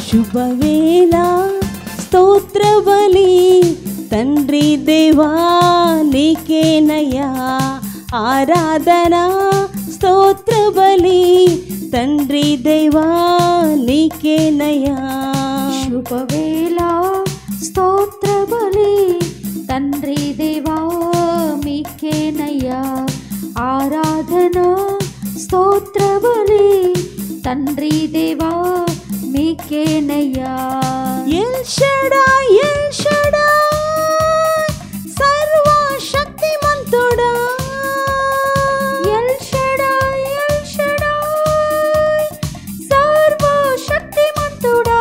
శుభవేళ స్తోత్ర బలి తండ్రి దేవా నీకేనయ్యా ఆరాధన స్తోత్ర బలి తండ్రి దేవా నీకేనయ్యా శుభవేళ స్తోత్ర బలి తండ్రి దేవా మీకేనయ్యా ఆరాధన స్తోత్ర బలి తండ్రి దేవా మీకేనయ్యా ఎల్ షడాయ్ ఎల్ షడాయ్ సర్వశక్తిమంతుడా ఎల్ షడాయ్ ఎల్ షడాయ్ సర్వశక్తిమంతుడా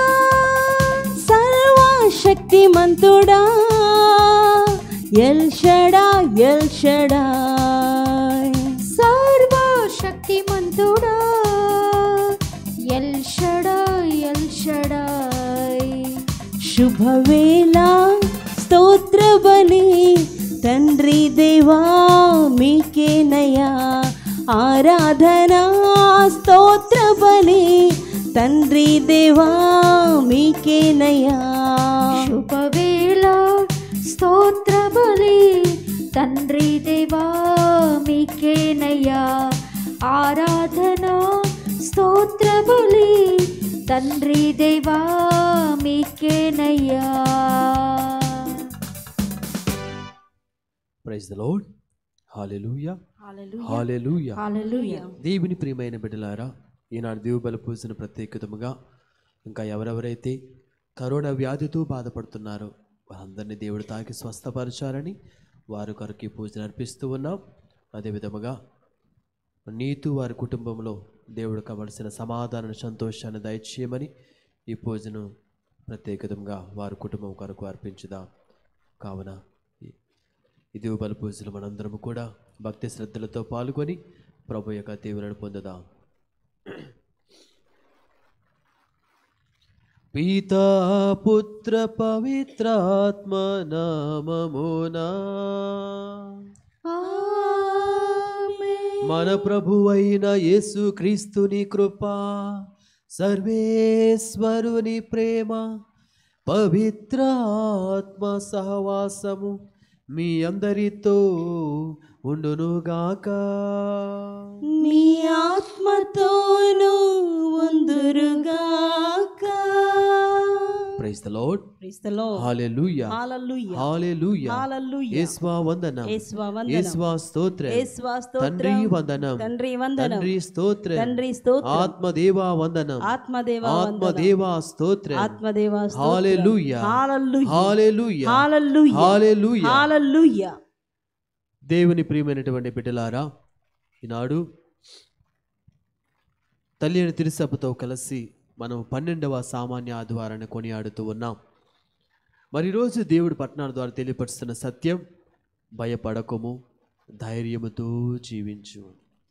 సర్వశక్తిమంతుడా ఎల్ షడాయ్ ఎల్ షడాయ్ సర్వశక్తిమంతుడా ఎల్ షడాయ్ ఎల్ షడాయ్ శుభవేళ స్తోత్ర బలి తండ్రి దేవా మీకేనయ్యా ఆరాధన స్తోత్ర బలి తండ్రి దేవా మీకేనయ్యా శుభవేళ స్తోత్ర బలి తండ్రి దేవా మీకేనయ్యా ఆరాధన స్తోత్ర బలి తండ్రి దేవా మీకేనయ్యా praise the Lord hallelujah hallelujah hallelujah దేవుని ప్రియమైన బిడ్డలారా ఈనాడు దేవు బల పూజను ప్రత్యేకతముగా ఇంకా ఎవరెవరైతే కరోనా వ్యాధితో బాధపడుతున్నారో వారందరినీ దేవుడు తాకి స్వస్థపరచాలని వారి కొరకు ఈ పూజను అర్పిస్తూ ఉన్నాం అదేవిధముగా నీతు వారి కుటుంబంలో దేవుడు కావలసిన సమాధాన సంతోషాన్ని దయచేయమని ఈ పూజను ప్రత్యేకతంగా వారి కుటుంబం కొరకు అర్పించుదాం కావున ఈ- ఈ దేవు బల పూజలు మనందరము కూడా భక్తి శ్రద్ధలతో పాల్గొని ప్రభు యొక్క దేవులను పొందుదాం పితా పుత్ర పవిత్రాత్మ నామమునా మన ప్రభువైన యేసు క్రీస్తుని కృప సర్వేశ్వరుని ప్రేమ పవిత్ర ఆత్మ సహవాసము మీ అందరితో ఉండునుగాక నీ ఆత్మతోనూ ఉందురుగాక praise the lord Praise the Lord. Hallelujah Hallelujah. Hallelujah Hallelujah. యేసువా వందనం యేసువా వందనం. యేసువా స్తోత్రం యేసువా స్తోత్రం. తండ్రి వందనం తండ్రి వందనం. తండ్రి స్తోత్రం తండ్రి స్తోత్రం. ఆత్మదేవా వందనం ఆత్మదేవా వందనం. ఆత్మదేవా స్తోత్రం ఆత్మదేవా స్తోత్రం. హల్లెలూయా Hallelujah. హల్లెలూయా Hallelujah. హల్లెలూయా Hallelujah. దేవుని ప్రియమైనటువంటి బిడ్డలారా ఈనాడు తల్లి అయిన తిరుసభతో కలిసి మనం పన్నెండవ సామాన్య ఆదివారాన్ని కొనియాడుతూ ఉన్నాం మరి ఈరోజు దేవుడి పట్టణాల ద్వారా తెలియపరుస్తున్న సత్యం భయపడకము ధైర్యముతో జీవించు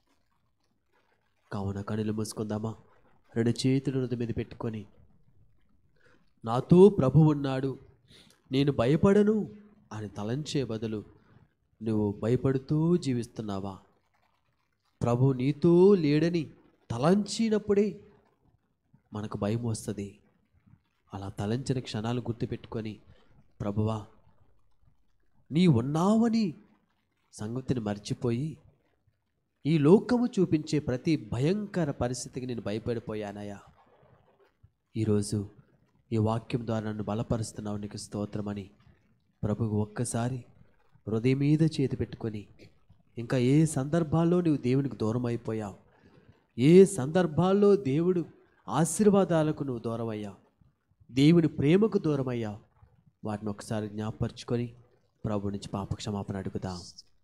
కావున కనులు మూసుకుందామా రెండు చేతులు హృదయం మీద పెట్టుకొని నాతో ప్రభు ఉన్నాడు నేను భయపడను అని తలంచే బదులు నువ్వు భయపడుతూ జీవిస్తున్నావా ప్రభు నీతో లేడని తలంచినప్పుడే మనకు భయం వస్తుంది అలా తలంచిన క్షణాలు గుర్తుపెట్టుకొని ప్రభువా నీ ఉన్నావని సంగతిని మర్చిపోయి ఈ లోకము చూపించే ప్రతి భయంకర పరిస్థితికి నేను భయపడిపోయానయ్యా ఈరోజు ఈ వాక్యం ద్వారా నన్ను బలపరుస్తున్నావు నీకు స్తోత్రమని ప్రభువు ఒక్కసారి హృదయం మీద చేతి పెట్టుకొని ఇంకా ఏ సందర్భాల్లో నువ్వు దేవునికి దూరం అయిపోయావు ఏ సందర్భాల్లో దేవుడు ఆశీర్వాదాలకు నువ్వు దూరం అయ్యావు దేవుని ప్రేమకు దూరం అయ్యావు వాటిని ఒకసారి జ్ఞాపరుచుకొని ప్రభు నుంచి పాప క్షమాపణ అడుగుదాం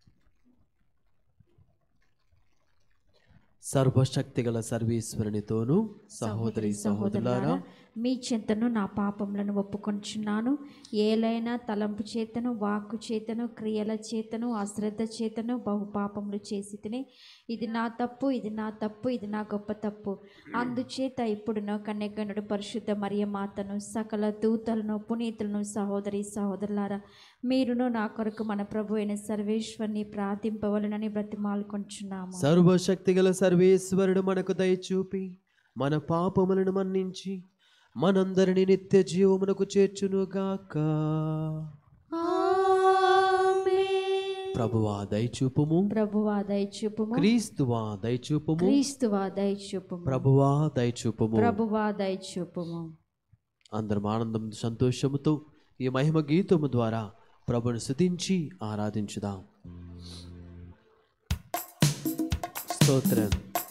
సర్వశక్తి గల సర్వేశ్వరునితోనూ సహోదరి సహోదరులారా మీ చింతను నా పాపములను ఒప్పుకొంచున్నాను ఏలైనా తలంపు చేతను వాక్కు చేతను క్రియల చేతను అశ్రద్ధ చేతను బహు పాపములు చేసి తిని ఇది నా తప్పు ఇది నా తప్పు ఇది నా గొప్ప తప్పు అందుచేత ఇప్పుడును కన్యగనుడు పరిశుద్ధ మరియ మాతను సకల దూతలను పునీతులను సహోదరి సహోదరులారా మీరును నా కొరకు మన ప్రభు అయిన సర్వేశ్వరిని ప్రార్థింపవలనని బ్రతిమాలుకొంచున్నాము సర్వశక్తి గల సర్వేశ్వరుడు మనకు దయచూపి మన పాపములను మన్నించి మనందరిని నిత్య జీవమునకు చేర్చునుగాక ప్రభువా దయచూపుము ప్రభువా దయచూపుము క్రీస్తువా దయచూపుము క్రీస్తువా దయచూపుము ప్రభువా దయచూపుము ప్రభువా దయచూపుము అందరం ఆనందం సంతోషముతో ఈ మహిమ గీతము ద్వారా ప్రభుని స్థుతించి ఆరాధించుదాం స్తోత్రం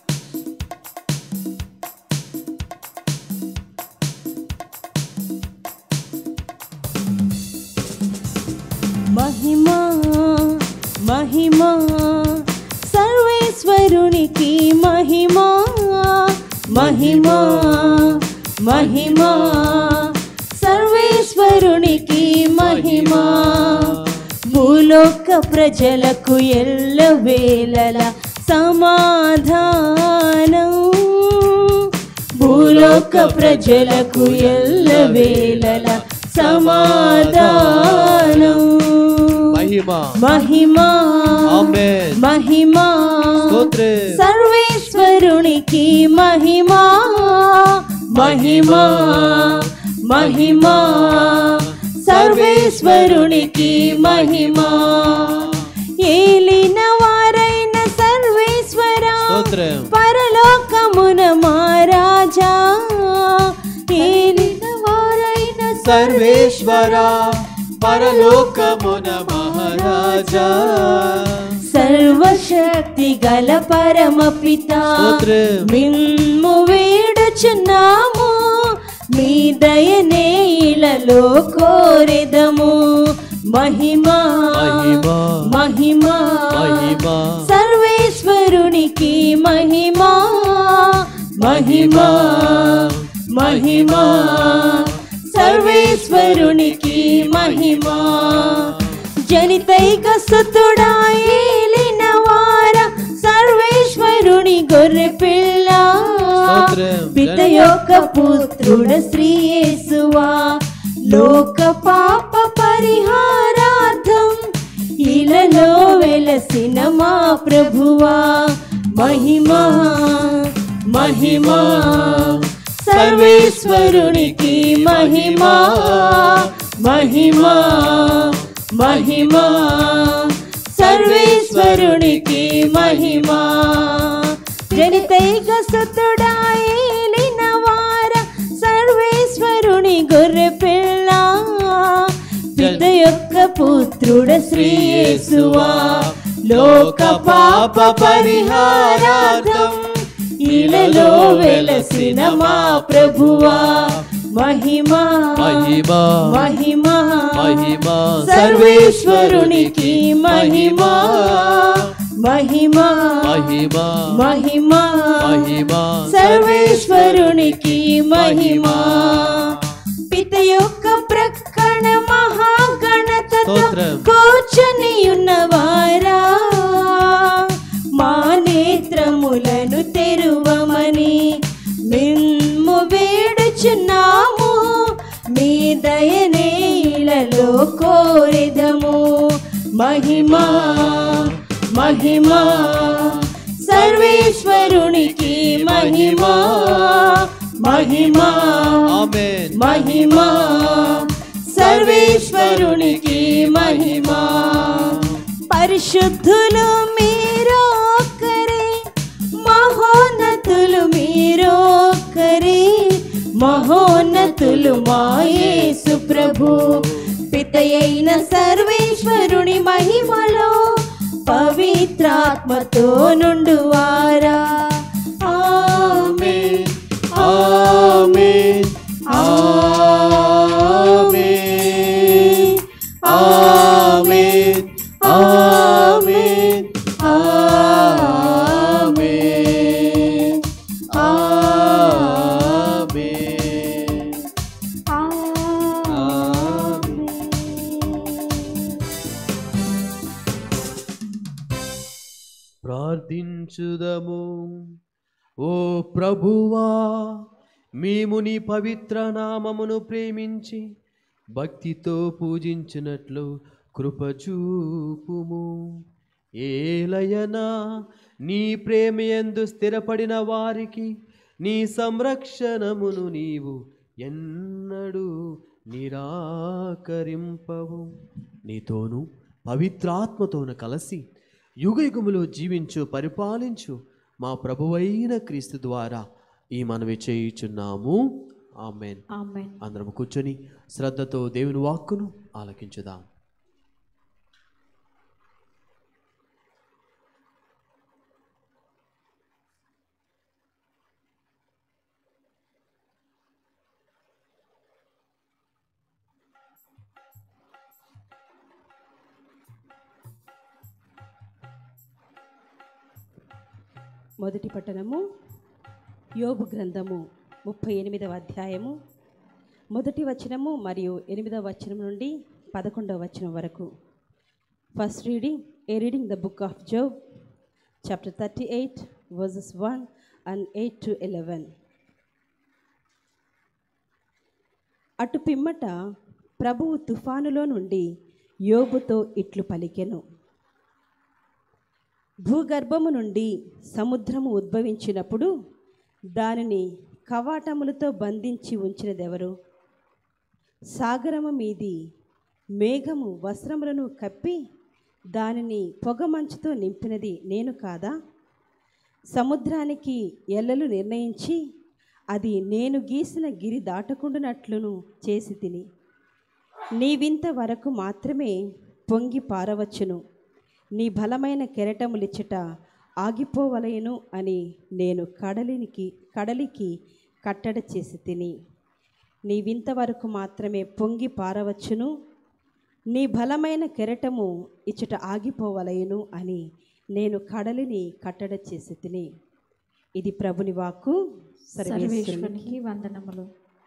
మహిమా మహిమా సర్వేశ్వరునికి మహిమా మహిమా మహిమా సర్వేశ్వరునికి మహిమా భూలోక ప్రజలకు ఎల్లవేళల సమాధానం భూలోక ప్రజలకు ఎల్లవేళల సమాధానం మహిమ మహిమా ఆమేన్ మహిమా స్తోత్రం సర్వేశ్వరునికి మహిమా మహిమా మహిమా సర్వేశ్వరునికి మహిమా ఏలిన వారైన సర్వేశ్వర స్తోత్రం పరలోకమున మహారాజా ఏలిన వారైన సర్వేశ్వర పరలోకమున మహారాజా సర్వశక్తి గల పరమ పిత స్తోత్రం మిమ్ము వేడుచున్నాము మీ దయనే ఇలలో కోరెదము మహిమా మహిమ మహిమా మహిమ సర్వేశ్వరునికి మహిమా మహిమా మహిమా సర్వేశ్వరునికి మహిమా జనితైక సుతుడా ఏలిన వార సర్వేశ్వరుని గొర్రె పిల్ల స్తోత్రం. పిత యొక్క పుత్రుడ శ్రీయేసువా లోక పాప పరిహారార్థం ఇలలో వెలసిన మా ప్రభువా మహిమా మహిమా సర్వేశ్వరునికి మహిమా మహిమా మహిమా సర్వేశ్వరునికి మహిమా జనితైక సుతుడా ఏలిన వార సర్వేశ్వరుని గొర్రె పిల్ల పిత యొక్క పుత్రుడ శ్రీయేసువా లోక పాప పరిహారార్థం ఇలలో వెలసిన మా ప్రభువా మహిమా మహిమ మహిమా మహిమ సర్వేశ్వరునికి మహిమా మహిమా మహిమ మహిమా మహిమ సర్వేశ్వరునికి మహిమా పిత యొక్క ప్రక్కన మహాగణతతో స్తోత్రం. కూర్చొని ఉన్నవారా మా నేత్రములను తెరువమని మిమ్ము వేడుచున్నాము మీ దయనే ఇలలో కోరెదము మహిమా మహిమా సర్వేశ్వరునికి మహిమా మహిమా ఆమేన్ మహిమా సర్వేశ్వరునికి మహిమా పరిశుద్ధులు మీరొక్కరే మహోన్నతులు మీరొక్కరే మహోన్నతులు మా యేసు ప్రభు పితయైన సర్వేశ్వరుని మహిమలో పవిత్రాత్మతో నుండువారా ఆమేన్ ఆమేన్ ఆమేన్ ఆమేన్ ఆమేన్ ఆమేన్ ఆమేన్ ప్రార్థించుదము ఓ ప్రభువా మేము నీ పవిత్ర నామమును ప్రేమించి భక్తితో పూజించినట్లు కృపచూపుము ఏలయనా నీ ప్రేమయందు స్థిరపడిన వారికి నీ సంరక్షణమును నీవు ఎన్నడూ నిరాకరింపవు నీతోనూ పవిత్రాత్మతోను కలిసి యుగ యుగములో జీవించు పరిపాలించు మా ప్రభువైన క్రీస్తు ద్వారా ఈ మనవి చేయుచున్నాము ఆమెన్ ఆమెన్ అందరం కూర్చొని శ్రద్ధతో దేవుని వాక్కును ఆలకించుదాం మొదటి పట్టణము యోబు గ్రంథము ముప్పై ఎనిమిదవ అధ్యాయము మొదటి వచనము మరియు ఎనిమిదవ వచనం నుండి పదకొండవ వచనం వరకు first reading a reading the book of Job chapter thirty eight verses one and eight to eleven అటు పిమ్మట ప్రభువు తుఫానులో నుండి యోబుతో ఇట్లు పలికెను భూగర్భము నుండి సముద్రము ఉద్భవించినప్పుడు దానిని కవాటములతో బంధించి ఉంచినదెవరు సాగరము మీది మేఘము వస్త్రములను కప్పి దానిని పొగమంచుతో నింపినది నేను కాదా సముద్రానికి ఎల్లలు నిర్ణయించి అది నేను గీసిన గిరి దాటకుండానట్లును చేసి తిని నీవింత వరకు మాత్రమే పొంగి పారవచ్చును నీ బలమైన కెరటములిచ్చట ఆగిపోవలయను అని నేను కడలినికి కడలికి కట్టడ చేసి తిని నీవింతవరకు మాత్రమే పొంగి పారవచ్చును నీ బలమైన కెరటము ఇచ్చట ఆగిపోవలయను అని నేను కడలిని కట్టడ చేసి తిని ఇది ప్రభుని వాక్కు సర్వేశ్వరునికి సర్వేశ్వరునికి వందనములు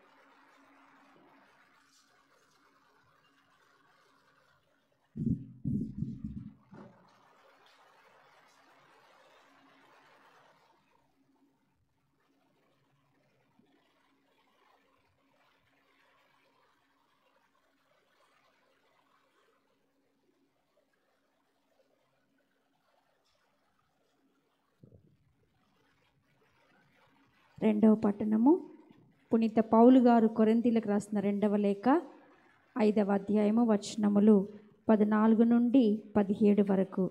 రెండవ పట్టణము పునీత పౌలు గారు కొరింతీలకు రాసిన రెండవ లేఖ ఐదవ అధ్యాయము వచనములు పద్నాలుగు నుండి పదిహేడు వరకు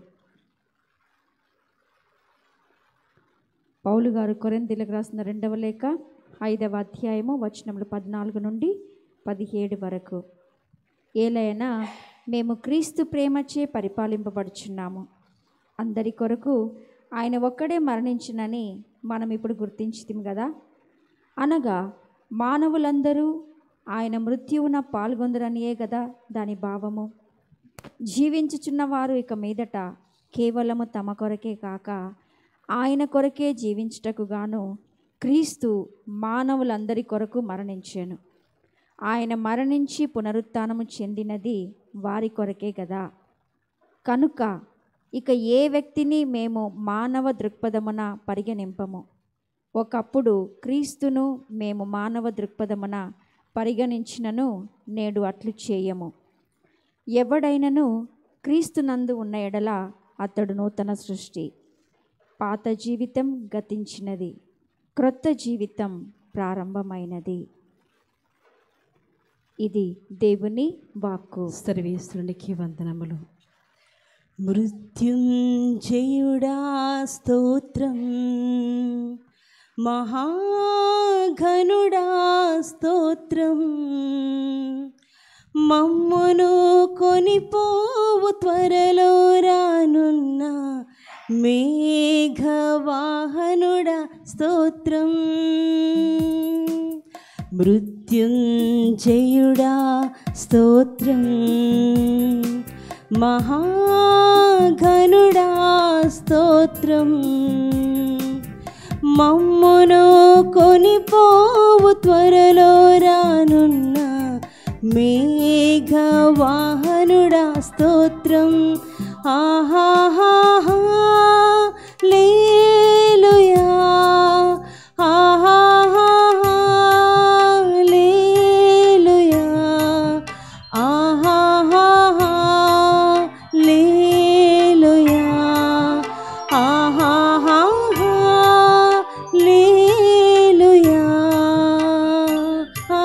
పౌలు గారు కొరింతీలకు రాసిన రెండవ లేఖ ఐదవ అధ్యాయము వచనములు పద్నాలుగు నుండి పదిహేడు వరకు ఏలైనా మేము క్రీస్తు ప్రేమచే పరిపాలింపబడుచున్నాము అందరి కొరకు ఆయన ఒక్కడే మరణించినని మనం ఇప్పుడు గుర్తించితిం కదా అనగా మానవులందరూ ఆయన మృత్యువున పాల్గొందరనియే కదా దాని భావము జీవించుచున్న వారు ఇక మీదట కేవలము తమ కొరకే కాక ఆయన కొరకే జీవించుటకు గాను క్రీస్తు మానవులందరి కొరకు మరణించాను ఆయన మరణించి పునరుత్థానము చెందినది వారి కొరకే కదా కనుక ఇక ఏ వ్యక్తిని మేము మానవ దృక్పథమున పరిగణింపము ఒకప్పుడు క్రీస్తును మేము మానవ దృక్పథమున పరిగణించినను నేడు అట్లు చేయము ఎవడైనను క్రీస్తునందు ఉన్న ఎడల అతడు నూతన సృష్టి పాత జీవితం గతించినది క్రొత్త జీవితం ప్రారంభమైనది ఇది దేవుని వాక్కు సర్వేశ్వరునికి వందనములు మృత్యుంజయుడా స్తోత్రం మహాఘనుడా స్తోత్రం మమ్మును కొనిపోవు త్వరలో రానున్న మేఘవాహనుడా స్తోత్రం మృత్యుంజయుడా స్తోత్రం మహాఘనుడా స్తోత్రం మమ్మును కొనిపోవు త్వరలో రానున్న మేఘవాహనుడా స్తోత్రం ఆహాహా లేలుయా ఆహాహా లేలుయా ఆహాహా లేలుయా ఆహాహా లేలుయా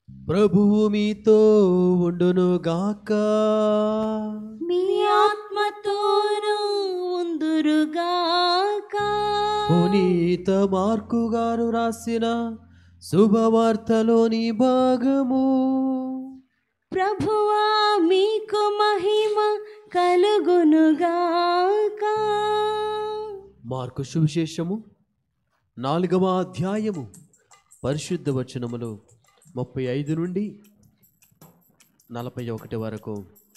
ప్రభువు మీతో ఉండునుగాక మీ ఆత్మతోనూ ఉందురుగాక పునీత మార్కు గారు రాసిన శుభవార్తలోని భాగము ప్రభువా మీకు మహిమ కలుగునుగాక మార్కు సువిశేషము నాలుగవ అధ్యాయము పరిశుద్ధ వచనములు ముప్పై ఐదు నుండి నలభై ఒకటి వరకు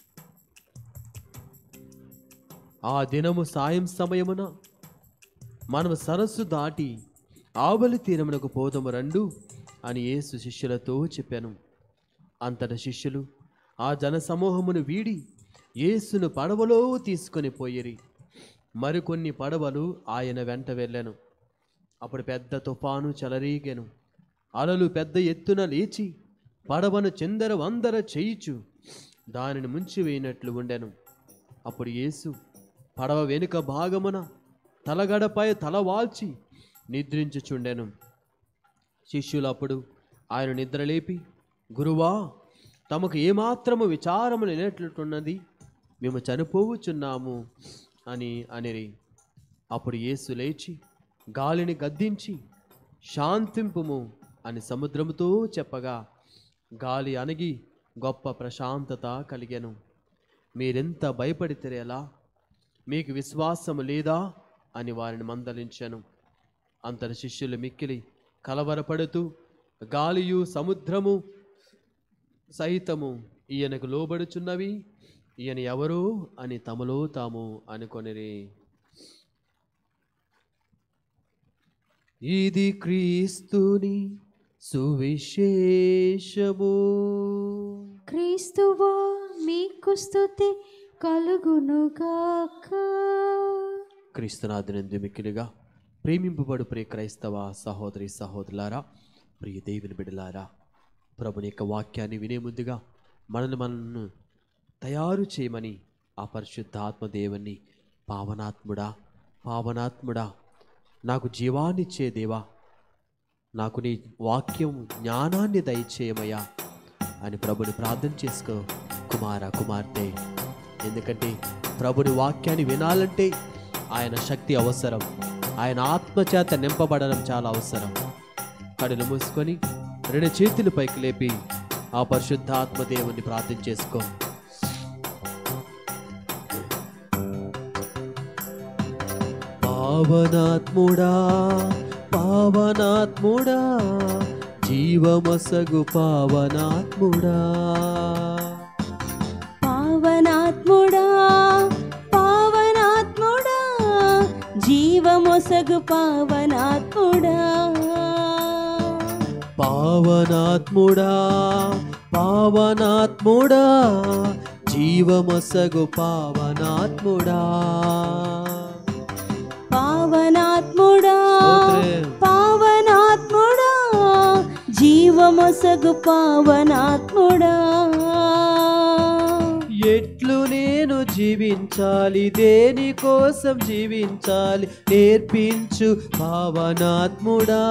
ఆ దినము సాయం సమయమున మనము సరస్సు దాటి ఆవలి తీరమునకు పోదము రండు అని యేసు శిష్యులతో చెప్పాను అంతట శిష్యులు ఆ జనసమూహమును వీడి యేసును పడవలో తీసుకొని పోయిరి మరికొన్ని పడవలు ఆయన వెంట వెళ్ళాను అప్పుడు పెద్ద తుఫాను చెలరీగెను అలలు పెద్ద ఎత్తున లేచి పడవను చిందర వందర చేయిచు దానిని ముంచివేయినట్లు ఉండెను అప్పుడు యేసు పడవ వెనుక భాగమున తలగడపై తల వాల్చి నిద్రించుచుండెను శిష్యులు అప్పుడు ఆయన నిద్రలేపి గురువా తమకు ఏమాత్రము విచారము లేనట్లున్నది మేము చనిపోవుచున్నాము అని అనిరి అప్పుడు యేసు లేచి గాలిని గద్దించి శాంతింపుము అని సముద్రముతో చెప్పగా గాలి అణగి గొప్ప ప్రశాంతత కలిగెను మీరెంత భయపడితే ఎలా మీకు విశ్వాసము లేదా అని వారిని మందలించాను అంతటి శిష్యులు మిక్కిలి కలవరపడుతూ గాలియు సముద్రము సహితము ఈయనకు లోబడుచున్నవి ఈయన ఎవరు అని తమలో తాము అనుకొనిరి ఇది క్రీస్తుని సువిశేషము క్రీస్తువా మీకు స్థుతి కలుగునుగాక క్రీస్తునాథునందు మిక్కిలిగా ప్రేమింపబడు ప్రియ క్రైస్తవ సహోదరి సహోదరులారా ప్రియ దేవుని బిడ్డలారా ప్రభుని యొక్క వాక్యాన్ని వినే ముందుగా మనల్ని మనల్ని తయారు చేయమని ఆ పరిశుద్ధాత్మ దేవుని పావనాత్ముడా పావనాత్ముడా నాకు జీవాన్నిచ్చే దేవా నాకు నీ వాక్యం జ్ఞానాన్ని దయచేయమయ్యా అని ప్రభుని ప్రార్థన చేసుకో కుమార కుమార్తె ఎందుకంటే ప్రభుని వాక్యాన్ని వినాలంటే ఆయన శక్తి అవసరం ఆయన ఆత్మచేత నింపబడడం చాలా అవసరం కడులు మూసుకొని రెండు చేతులు పైకి లేపి ఆ పరిశుద్ధాత్మ దేవుని ప్రార్థన చేసుకో పావనాత్ముడా పావనాత్ముడా జీవమసగు పావనాత్ముడా పావనాత్ముడా పావనాత్ముడా జీవమొసగు పావనాత్ముడా పావనాత్ముడా పావనాత్ముడా జీవమసగు పావనాత్ముడా పావనాత్ముడా స్తోత్రం. పావనాత్ముడా జీవమొసగు పావనాత్ముడా ఎట్లు నేను జీవించాలి దేని కోసం జీవించాలి నేర్పించు పావనాత్ముడా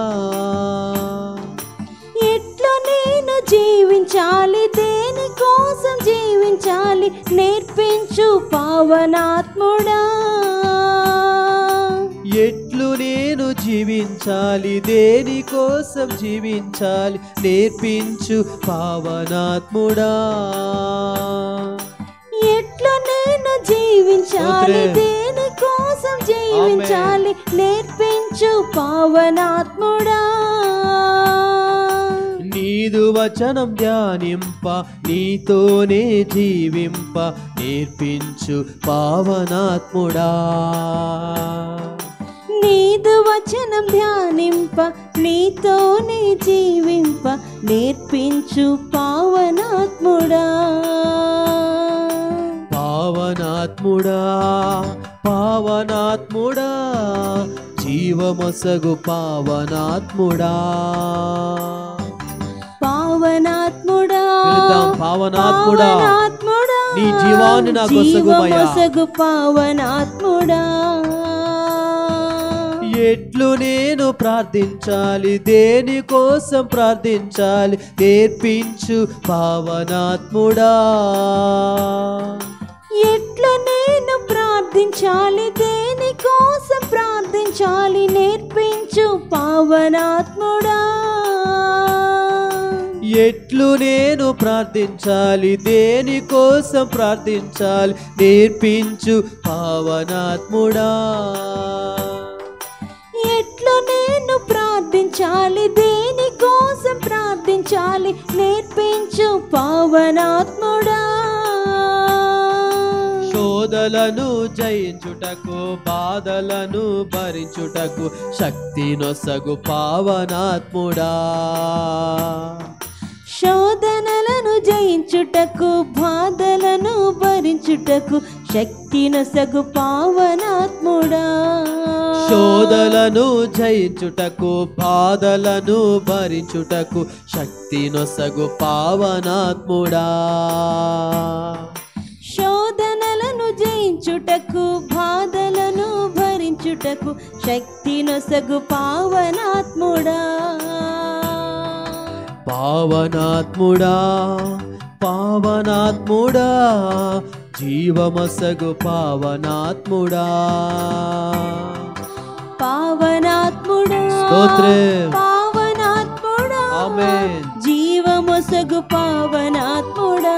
ఎట్లా నేను జీవించాలి దేని కోసం జీవించాలి నేర్పించు పావనాత్ముడా ఎట్లు నేను జీవించాలి దేని కోసం జీవించాలి నేర్పించు పావనాత్ముడా ఎట్లా నేను జీవించాలి స్తోత్రం. దేని కోసం జీవించాలి నేర్పించు పావనాత్ముడా నీదు వచనం ధ్యానింప నీతోనే జీవింప నేర్పించు పావనాత్ముడా నీదు వచనం ధ్యానింప నీతోనే జీవింప నేర్పించు పావనాత్ముడా పావనాత్ముడా పావనాత్ముడా జీవమసగు పావనాత్ముడా పావనాత్ముడా పిలుద్దాం, పావనాత్ముడా. పావనాత్ముడా నీ జీవాన్ని నాకు ఒసగుమయ్యా. జీవమొసగు పావనాత్ముడా ఎట్లు నేను ప్రార్థించాలి దేని కోసం ప్రార్థించాలి నేర్పించు పావనాత్ముడా ఎట్లా నేను ప్రార్థించాలి దేనికోసం ప్రార్థించాలి నేర్పించు పావనాత్ముడా ఎట్లు నేను ప్రార్థించాలి దేని కోసం ప్రార్థించాలి నేర్పించు పావనాత్ముడా ఎట్లా నేను ప్రార్థించాలి దేనికోసం ప్రార్థించాలి నేర్పించు పావనాత్ముడా శోధలను జయించుటకు బాధలను భరించుటకు శక్తి నొసగు పావనాత్ముడా శోధనలను జయించుటకు బాధలను భరించుటకు శక్తి నొసగు పావనాత్ముడా శోధలను జయించుటకు బాధలను భరించుటకు శక్తి నొసగు పావనాత్ముడా శోధనలను జయించుటకు బాధలను భరించుటకు శక్తి నొసగు పావనాత్ముడా పావనాత్ముడా పావనాత్ముడా జీవమసగు పావనాత్ముడా పావనాత్ముడా స్తోత్రం. పావనాత్ముడా ఆమేన్. జీవమొసగు పావనాత్ముడా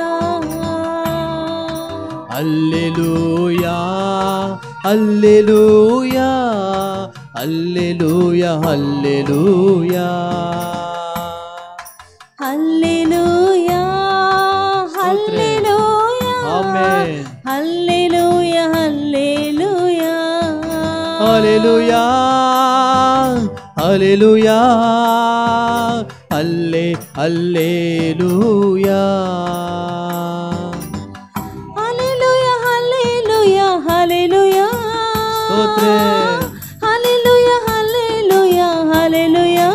alleluia alleluia alleluia alleluia hallelujah hallelujah amen. Hallelujah hallelujah hallelujah hallelujah అల్లే అల్లేలూయా హల్లెలూయా హల్లెలూయా హల్లెలూయా స్తోత్రం. హల్లెలూయా hallelujah hallelujah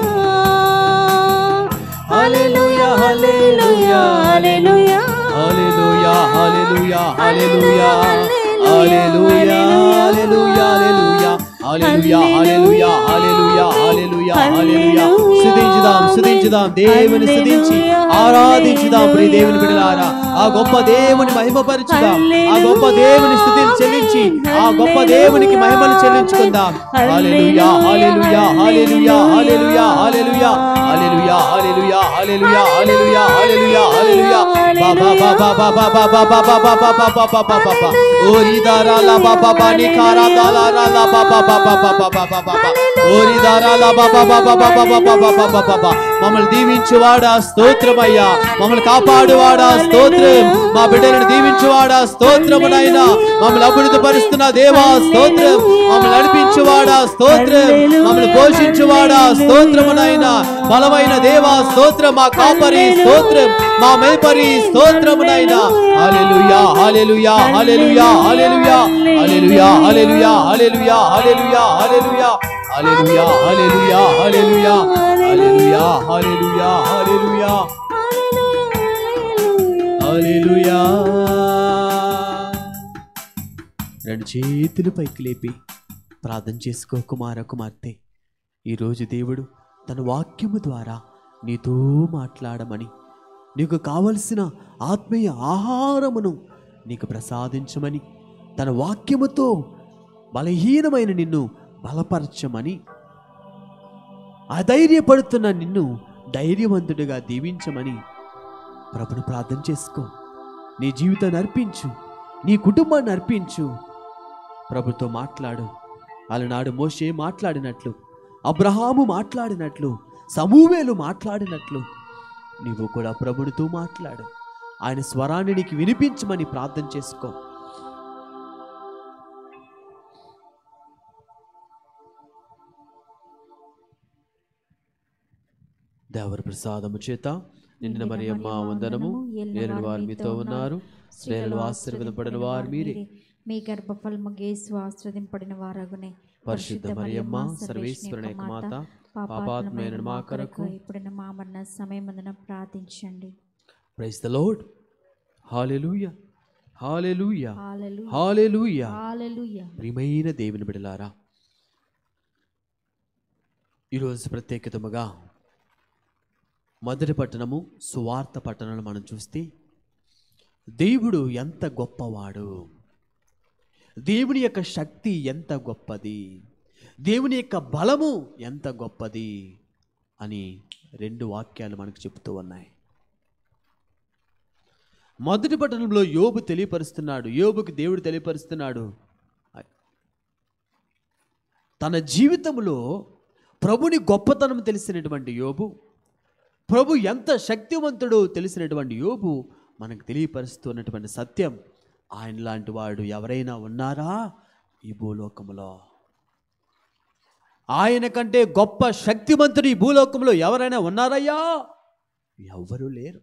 hallelujah hallelujah hallelujah hallelujah hallelujah hallelujah hallelujah hallelujah hallelujah hallelujah hallelujah hallelujah హల్లెలూయా స్తుతించుదాం స్తుతించుదాం దేవుని స్తుతించి ఆరాధించుదాం ప్రియ దేవుని బిడ్డలారా ఆ గొప్ప దేవుని మహిమపరచుదాం ఆ గొప్ప దేవుని స్తుతిని చెల్లించి ఆ గొప్ప దేవునికి మహిమలు చెల్లించుకుందాం హల్లెలూయా hallelujah hallelujah hallelujah hallelujah hallelujah hallelujah hallelujah hallelujah hallelujah హల్లెలూయా బా బా బా బా బా బా బా బా బా బా బా బా బా బా బా బా బా ఓరి దారా లా బా బా బా ని కారా దాలా రా లా బా బా బా బా బా బా బా బా బా బా ఓరి దారా లా బా బా బా బా బా బా బా బా బా బా బా బా బా మమ్మల్ని దీవించువాడా స్తోత్రమయ్యా మమ్మల్ని కాపాడువాడా స్తోత్రం మా బిడ్డలను దీవించువాడా స్తోత్రమునైనా మమ్మల్ని అభివృద్ధి పరుస్తున్న దేవా స్తోత్రం మమ్మల్ని నడిపించువాడా స్తోత్రం మమ్మల్ని పోషించువాడా స్తోత్రమునైనా బలమైన దేవా స్తోత్రం మా కాపరి స్తోత్రం మా మేపరి స్తోత్రమునైనా హల్లెలూయా hallelujah hallelujah hallelujah hallelujah hallelujah hallelujah hallelujah hallelujah hallelujah hallelujah hallelujah hallelujah hallelujah hallelujah హల్లెలూయా రెండు చేతులు పైకి లేపి ప్రార్థన చేసుకో కుమార కుమార్తె ఈరోజు దేవుడు తన వాక్యము ద్వారా నీతో మాట్లాడమని నీకు కావలసిన ఆత్మీయ ఆహారమును నీకు ప్రసాదించమని తన వాక్యముతో బలహీనమైన నిన్ను బలపరచమని అధైర్యపడుతున్న నిన్ను ధైర్యవంతుడిగా దీవించమని ప్రభును ప్రార్థన చేసుకో నీ జీవితాన్ని అర్పించు నీ కుటుంబాన్ని అర్పించు ప్రభుతో మాట్లాడు అలనాడు మోషే మాట్లాడినట్లు అబ్రహాము మాట్లాడినట్లు సమూవేలు మాట్లాడినట్లు నీవు కూడా ప్రభునితో మాట్లాడు ఆయన స్వరాన్ని నీకు వినిపించమని ప్రార్థన చేసుకో దేవర ప్రసాదము చేత నిండిన మరి అమ్మ వందనము ఏలిన వారు మీతో ఉన్నారు స్త్రీలు ఆశీర్వదపడిన వారు మీరే మీ గర్భఫలము గేసు ఆశ్రదింపడిన వారగునే పరిశుద్ధ మరియమ్మ సర్వేశ్వరుని యొక్క మాత పాపాత్మైన మా కొరకు ఇప్పుడున్న మా మరణ సమయమందున ప్రార్థించండి praise the Lord hallelujah hallelujah hallelujah hallelujah hallelujah ప్రియమైన దేవుని బిడలారా ఈరోజు ప్రత్యేకతముగా మొదటి పట్టణము సువార్త పట్టణాలు మనం చూస్తే దేవుడు ఎంత గొప్పవాడు దేవుని యొక్క శక్తి ఎంత గొప్పది దేవుని యొక్క బలము ఎంత గొప్పది అని రెండు వాక్యాలు మనకు చెబుతూ ఉన్నాయి మొదటి పట్టణంలో యోబు తెలియపరుస్తున్నాడు యోబుకి దేవుడు తెలియపరుస్తున్నాడు తన జీవితంలో ప్రభుని గొప్పతనం తెలిసినటువంటి యోబు ప్రభు ఎంత శక్తివంతుడో తెలిసినటువంటి యోబు మనకు తెలియపరుస్తున్నటువంటి సత్యం ఆయన లాంటి వాడు ఎవరైనా ఉన్నారా ఈ భూలోకములో ఆయన కంటే గొప్ప శక్తివంతుడు ఈ భూలోకంలో ఎవరైనా ఉన్నారయ్యా ఎవ్వరూ లేరు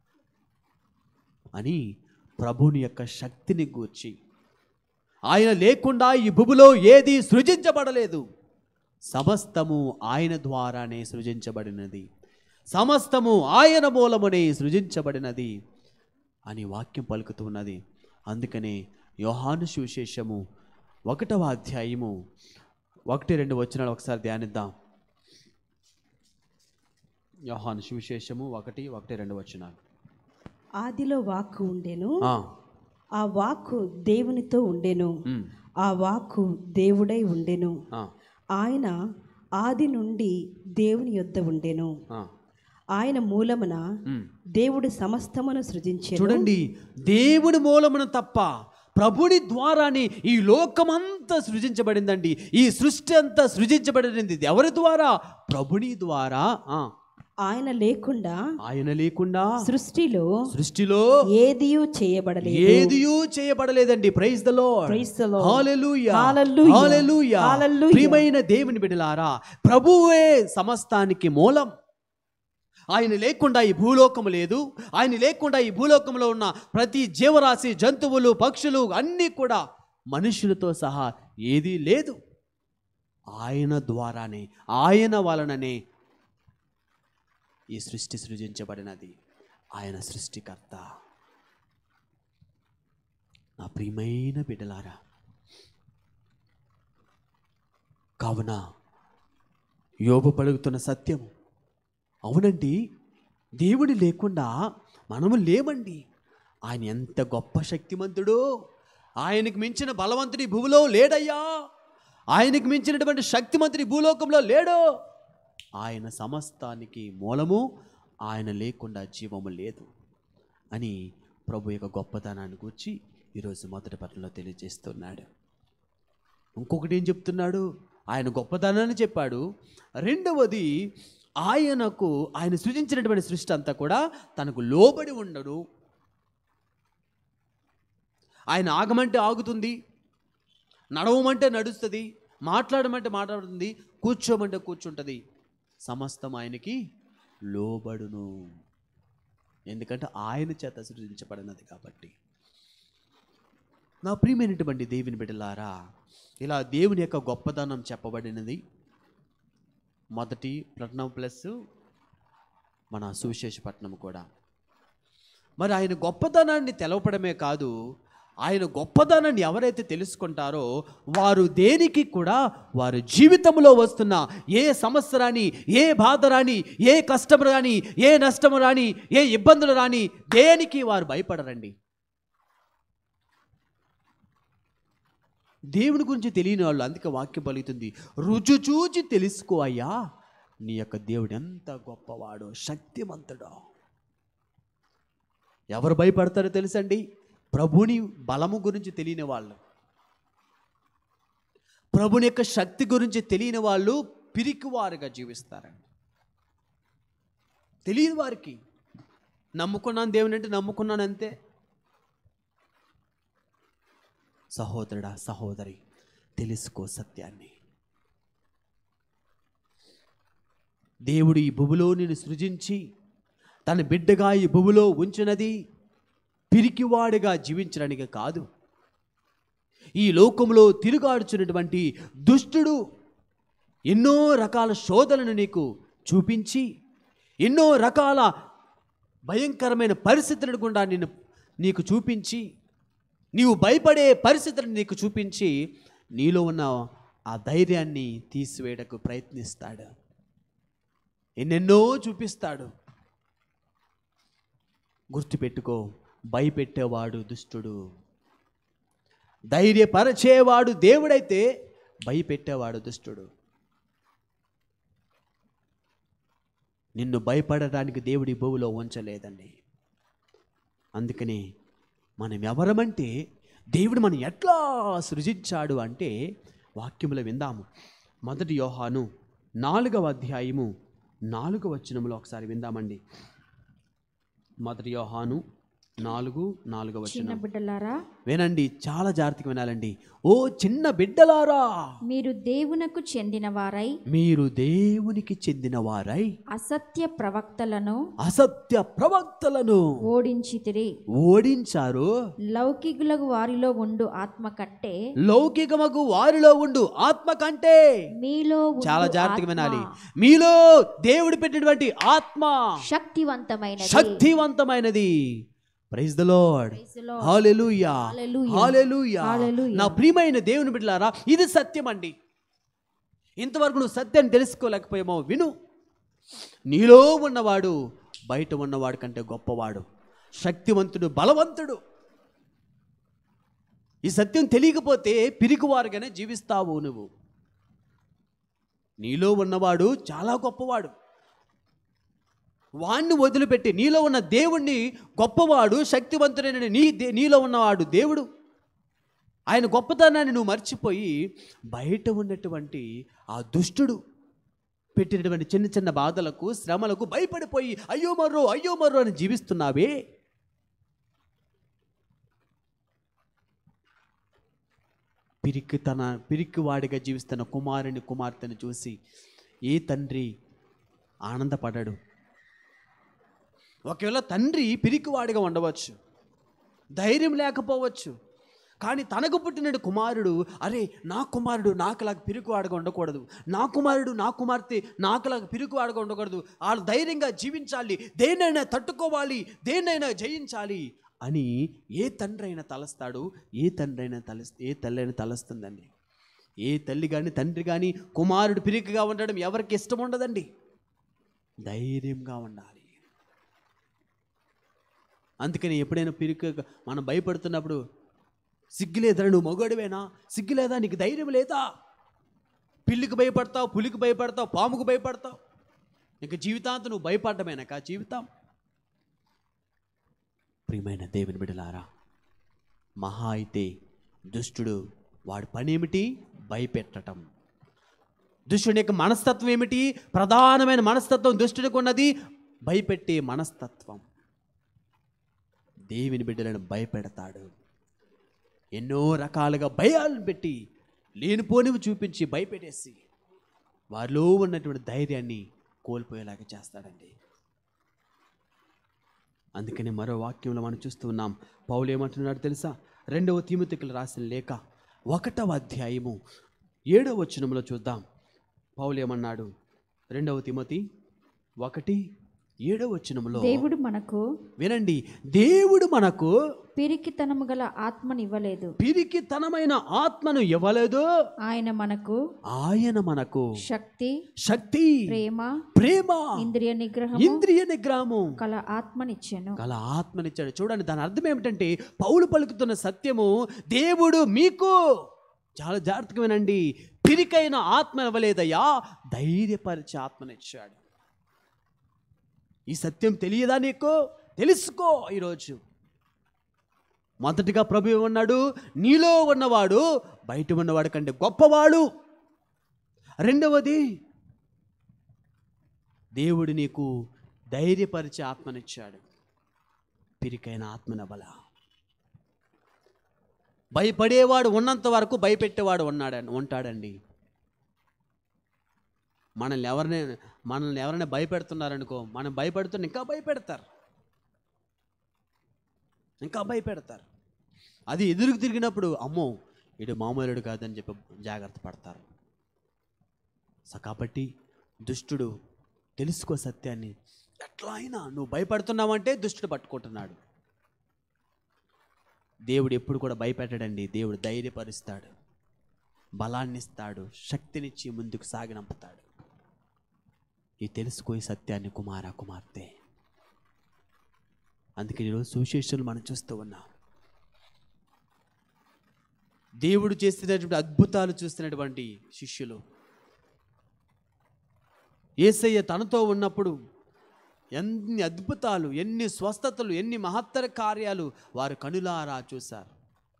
అని ప్రభుని యొక్క శక్తిని గూర్చి ఆయన లేకుండా ఈ భూమిలో ఏది సృజించబడలేదు సమస్తము ఆయన ద్వారానే సృజించబడినది సమస్తము ఆయన మూలమునే సృజించబడినది అని వాక్యం పలుకుతున్నది అందుకనే యోహాను సువిశేషము ఒకటవ అధ్యాయము ఒకటి రెండు వచనాలు ఒకసారి ధ్యానిద్దాం యోహాను సువిశేషము ఒకటి ఒకటి రెండు వచనాలు ఆదిలో వాక్కు ఉండెను ఆ, ఆ వాక్కు దేవునితో ఉండెను ఉమ్, ఆ వాక్కు దేవుడై ఉండెను ఆ, ఆయన ఆది నుండి దేవుని యొద్ద ఉండెను ఆ, ఆయన మూలమున ఉమ్. దేవుడు సమస్తమును సృజించెను చూడండి దేవుడి మూలమున తప్ప ప్రభుడి ద్వారానే ఈ లోకమంతా సృజించబడిందండి ఈ సృష్టి అంతా సృజించబడింది ఇది ఎవరి ద్వారా ప్రభుని ద్వారా ఆ, ఆయన లేకుండా ఆయన లేకుండా సృష్టిలో సృష్టిలో ఏదియూ చేయబడలేదు ఏదియూ చేయబడలేదండి praise the lord Praise the Lord. Hallelujah Hallelujah. Hallelujah Hallelujah. ప్రియమైన దేవుని బిడ్డలారా ప్రభువే సమస్తానికి మూలం ఆయన లేకుండా ఈ భూలోకము లేదు ఆయన లేకుండా ఈ భూలోకంలో ఉన్న ప్రతి జీవరాశి జంతువులు పక్షులు అన్నీ కూడా మనుషులతో సహా ఏదీ లేదు ఆయన ద్వారానే ఆయన వలననే ఈ సృష్టి సృజించబడినది ఆయన సృష్టికర్త నా ప్రియమైన బిడ్డలారా కావున యోబు పలుకుతున్న సత్యం అవునండి దేవుడు లేకుండా మనము లేమండి ఆయన ఎంత గొప్ప శక్తిమంతుడు ఆయనకు మించిన బలవంతుడి భూమిలో లేడయ్యా ఆయనకు మించినటువంటి శక్తిమంతుడి భూలోకంలో లేడు ఆయన సమస్తానికి మూలము ఆయన లేకుండా జీవము లేదు అని ప్రభు యొక్క గొప్పతనాన్ని గురించి ఈరోజు మొదటి పట్టణంలో తెలియజేస్తున్నాడు ఇంకొకటి ఏం చెప్తున్నాడు ఆయన గొప్పతనాన్ని చెప్పాడు రెండవది ఆయనకు ఆయన సృజించినటువంటి సృష్టి అంతా కూడా తనకు లోబడి ఉండడు ఆయన ఆగమంటే ఆగుతుంది నడవమంటే నడుస్తుంది మాట్లాడమంటే మాట్లాడుతుంది కూర్చోమంటే కూర్చుంటుంది సమస్తం ఆయనకి లోబడును ఎందుకంటే ఆయన చేత సృజించబడినది కాబట్టి నా ప్రియమైనటువంటి దేవుని బిడ్డలారా ఇలా దేవుని యొక్క గొప్పదనం చెప్పబడినది మొదటి పట్నం ప్లస్ మన సువిశేష పట్నం కూడా మరి ఆయన గొప్పతనాన్ని తెలవపడమే కాదు ఆయన గొప్పతనాన్ని ఎవరైతే తెలుసుకుంటారో వారు దేనికి కూడా వారి జీవితంలో వస్తున్న ఏ సమస్య రాని ఏ బాధ రాని ఏ కష్టం రాని ఏ నష్టం రాని ఏ ఇబ్బందులు రాని దేనికి వారు భయపడరండి దేవుని గురించి తెలియని వాళ్ళు అందుకే వాక్యం పలుకుతుంది రుచి చూచి తెలుసుకో అయ్యా నీ యొక్క దేవుడు ఎంత గొప్పవాడో శక్తిమంతుడో ఎవరు భయపడతారో తెలుసండి ప్రభుని బలము గురించి తెలియని వాళ్ళు ప్రభుని యొక్క శక్తి గురించి తెలియని వాళ్ళు పిరికివారుగా జీవిస్తారండి తెలియని వారికి నమ్ముకున్నాను దేవుని అంటే నమ్ముకున్నాను అంతే సహోదరుడా సహోదరి తెలుసుకో సత్యాన్ని దేవుడు ఈ భూమిలో నిన్ను సృజించి తన బిడ్డగా ఈ భూమిలో ఉంచినది పిరికివాడిగా జీవించడానికి కాదు ఈ లోకంలో తిరుగాడుచున్నటువంటి దుష్టుడు ఎన్నో రకాల శోధనను నీకు చూపించి ఎన్నో రకాల భయంకరమైన పరిస్థితులను గుండా నిన్ను నీకు చూపించి నీవు భయపడే పరిస్థితులను నీకు చూపించి నీలో ఉన్న ఆ ధైర్యాన్ని తీసివేయడానికి ప్రయత్నిస్తాడు ఎన్నెన్నో చూపిస్తాడు గుర్తుపెట్టుకో భయపెట్టేవాడు దుష్టుడు ధైర్యపరచేవాడు దేవుడైతే భయపెట్టేవాడు దుష్టుడు నిన్ను భయపడడానికి దేవుడి భూమిలో ఉంచలేదండి అందుకని మనం ఎవరమంటే దేవుడు మనం ఎట్లా సృజించాడు అంటే వాక్యములు విందాము మొదటి యోహాను నాలుగవ అధ్యాయము నాలుగవ వచనములో ఒకసారి విందామండి మొదటి యోహాను నాలుగు నాలుగవ చిన్న వచనం బిడ్డలారా వినండి చాలా జాగ్రత్తగా వినాలండి ఓ చిన్న బిడ్డలారా మీరు దేవునకు చెందిన వారై మీరు దేవునికి చెందిన వారై అసత్య ప్రవక్తలను అసత్య ప్రవక్తలను ఓడించితిరి ఓడించారు లౌకికులకు వారిలో ఉండు ఆత్మ కంటే లౌకికమగు వారిలో ఉండు ఆత్మ కంటే మీలో ఉండు చాలా జాగ్రత్తగా ఆత్మ వినాలి మీలో దేవుడు పెట్టినటువంటి ఆత్మ శక్తివంతమైనది శక్తివంతమైనది praise the lord Praise the Lord. Hallelujah Hallelujah. Hallelujah Hallelujah. నా ప్రియమైన దేవుని బిడ్డలారా ఇది సత్యం అండి ఇంతవరకు నువ్వు సత్యాన్ని తెలుసుకోలేకపోయామో విను నీలో ఉన్నవాడు బయట ఉన్నవాడు కంటే గొప్పవాడు శక్తివంతుడు బలవంతుడు ఈ సత్యం తెలియకపోతే పిరికివారుగానే జీవిస్తావు నువ్వు నీలో ఉన్నవాడు చాలా గొప్పవాడు వాణ్ణి వదిలిపెట్టి నీలో ఉన్న దేవుణ్ణి గొప్పవాడు శక్తివంతుడైన నీ దే- నీలో ఉన్నవాడు దేవుడు ఆయన గొప్పతనాన్ని నువ్వు మర్చిపోయి బయట ఉన్నటువంటి ఆ దుష్టుడు పెట్టినటువంటి చిన్న చిన్న బాధలకు శ్రమలకు భయపడిపోయి అయ్యో మర్రో అయ్యో మర్రో అని జీవిస్తున్నావే పిరికి తన పిరికివాడిగా జీవిస్తున్న కుమారుని కుమార్తెను చూసి ఏ తండ్రి ఆనందపడడు ఒకవేళ తండ్రి పిరికివాడిగా ఉండవచ్చు ధైర్యం లేకపోవచ్చు కానీ తనకు పుట్టిన కుమారుడు అరే నా కుమారుడు నాకులాగా పిరికివాడుగా ఉండకూడదు నా కుమారుడు నా కుమార్తె నాకులాగా పిరికివాడుగా ఉండకూడదు వాళ్ళు ధైర్యంగా జీవించాలి దేన్నైనా తట్టుకోవాలి దేన్నైనా జయించాలి అని ఏ తండ్రి అయినా తలస్తాడు ఏ తండ్రి అయినా తల ఏ తల్లి అయినా తలస్తుందండి ఏ తల్లి కానీ తండ్రి కానీ కుమారుడు పిరికిగా ఉండడం ఎవరికి ఇష్టం ఉండదండి ధైర్యంగా ఉండాలి అందుకని ఎప్పుడైనా పిరికి మనం భయపడుతున్నప్పుడు సిగ్గులేదా నువ్వు మగోడివేనా సిగ్గులేదా నీకు ధైర్యం లేదా పిల్లికి భయపడతావు పులికి భయపడతావు పాముకు భయపడతావు నీకు జీవితాంతం నువ్వు భయపడ్డమేనాక జీవితం ప్రియమైన దేవుని బిడలారా మహా అయితే దుష్టుడు వాడి పని ఏమిటి భయపెట్టటం దుష్టుని యొక్క మనస్తత్వం ఏమిటి ప్రధానమైన మనస్తత్వం దుష్టుడికి ఉన్నది భయపెట్టే మనస్తత్వం దేవుని బిడ్డలను భయపెడతాడు ఎన్నో రకాలుగా భయాలను పెట్టి లేనిపోనివి చూపించి భయపెట్టేసి వారిలో ఉన్నటువంటి ధైర్యాన్ని కోల్పోయేలాగా చేస్తాడండి అందుకని మరో వాక్యంలో మనం చూస్తూ ఉన్నాం పౌలు ఏమంటున్నాడు తెలుసా రెండవ తీమితికలు రాసిన లేఖ ఒకటవ అధ్యాయము ఏడవ వచనంలో చూద్దాం పౌలు ఏమన్నాడు రెండవ తిమతి ఒకటి ఏడవ వచనంలో దేవుడు మనకు వినండి దేవుడు మనకు పిరికితనము గల ఆత్మనివ్వలేదు పిరికితనమైన ఆత్మను ఇవ్వలేదు ఆయన మనకు ఆయన మనకు శక్తి శక్తి ప్రేమ ప్రేమ ఇంద్రియ నిగ్రహం ఇంద్రియ నిగ్రహము కల ఆత్మనిచ్చెను గల ఆత్మనిచ్చాడు చూడండి దాని అర్థం ఏమిటంటే పౌలు పలుకుతున్న సత్యము దేవుడు మీకు చాలా జాగ్రత్తగా వినండి పిరికైన ఆత్మ ఇవ్వలేదయ్యా ధైర్యపరిచే ఆత్మనిచ్చాడు ఈ సత్యం తెలియదా నీకు తెలుసుకో ఈరోజు మొదటిగా ప్రభు ఏమన్నాడు నీలో ఉన్నవాడు బయట ఉన్నవాడు కంటే గొప్పవాడు రెండవది దేవుడు నీకు ధైర్యపరిచే ఆత్మనిచ్చాడు పిరికైన ఆత్మనబల భయపడేవాడు ఉన్నంత వరకు భయపెట్టేవాడు ఉన్నాడని ఉంటాడండి మనల్ని ఎవరినైనా మనల్ని ఎవరైనా భయపెడుతున్నారనుకో మనం భయపెడుతున్న ఇంకా భయపెడతారు ఇంకా భయపెడతారు అది ఎదురుకు తిరిగినప్పుడు అమ్మో ఇడు మామూలుడు కాదని చెప్పి జాగ్రత్త పడతారు సో కాబట్టి దుష్టుడు తెలుసుకో సత్యాన్ని ఎట్లా అయినా నువ్వు భయపడుతున్నావంటే దుష్టుడు పట్టుకుంటున్నాడు దేవుడు ఎప్పుడు కూడా భయపెట్టడండి దేవుడు ధైర్యపరుస్తాడు బలాన్ని ఇస్తాడు శక్తినిచ్చి ముందుకు సాగినంపుతాడు ఈ తెలుసుకో ఈ సత్యాన్ని కుమార కుమార్తె అందుకే ఈరోజు సువిశేషాలు మనం చూస్తూ ఉన్నాం దేవుడు చేస్తున్నటువంటి అద్భుతాలు చూస్తున్నటువంటి శిష్యులు ఏసయ్య తనతో ఉన్నప్పుడు ఎన్ని అద్భుతాలు ఎన్ని స్వస్థతలు ఎన్ని మహత్తర కార్యాలు వారు కనులారా చూశారు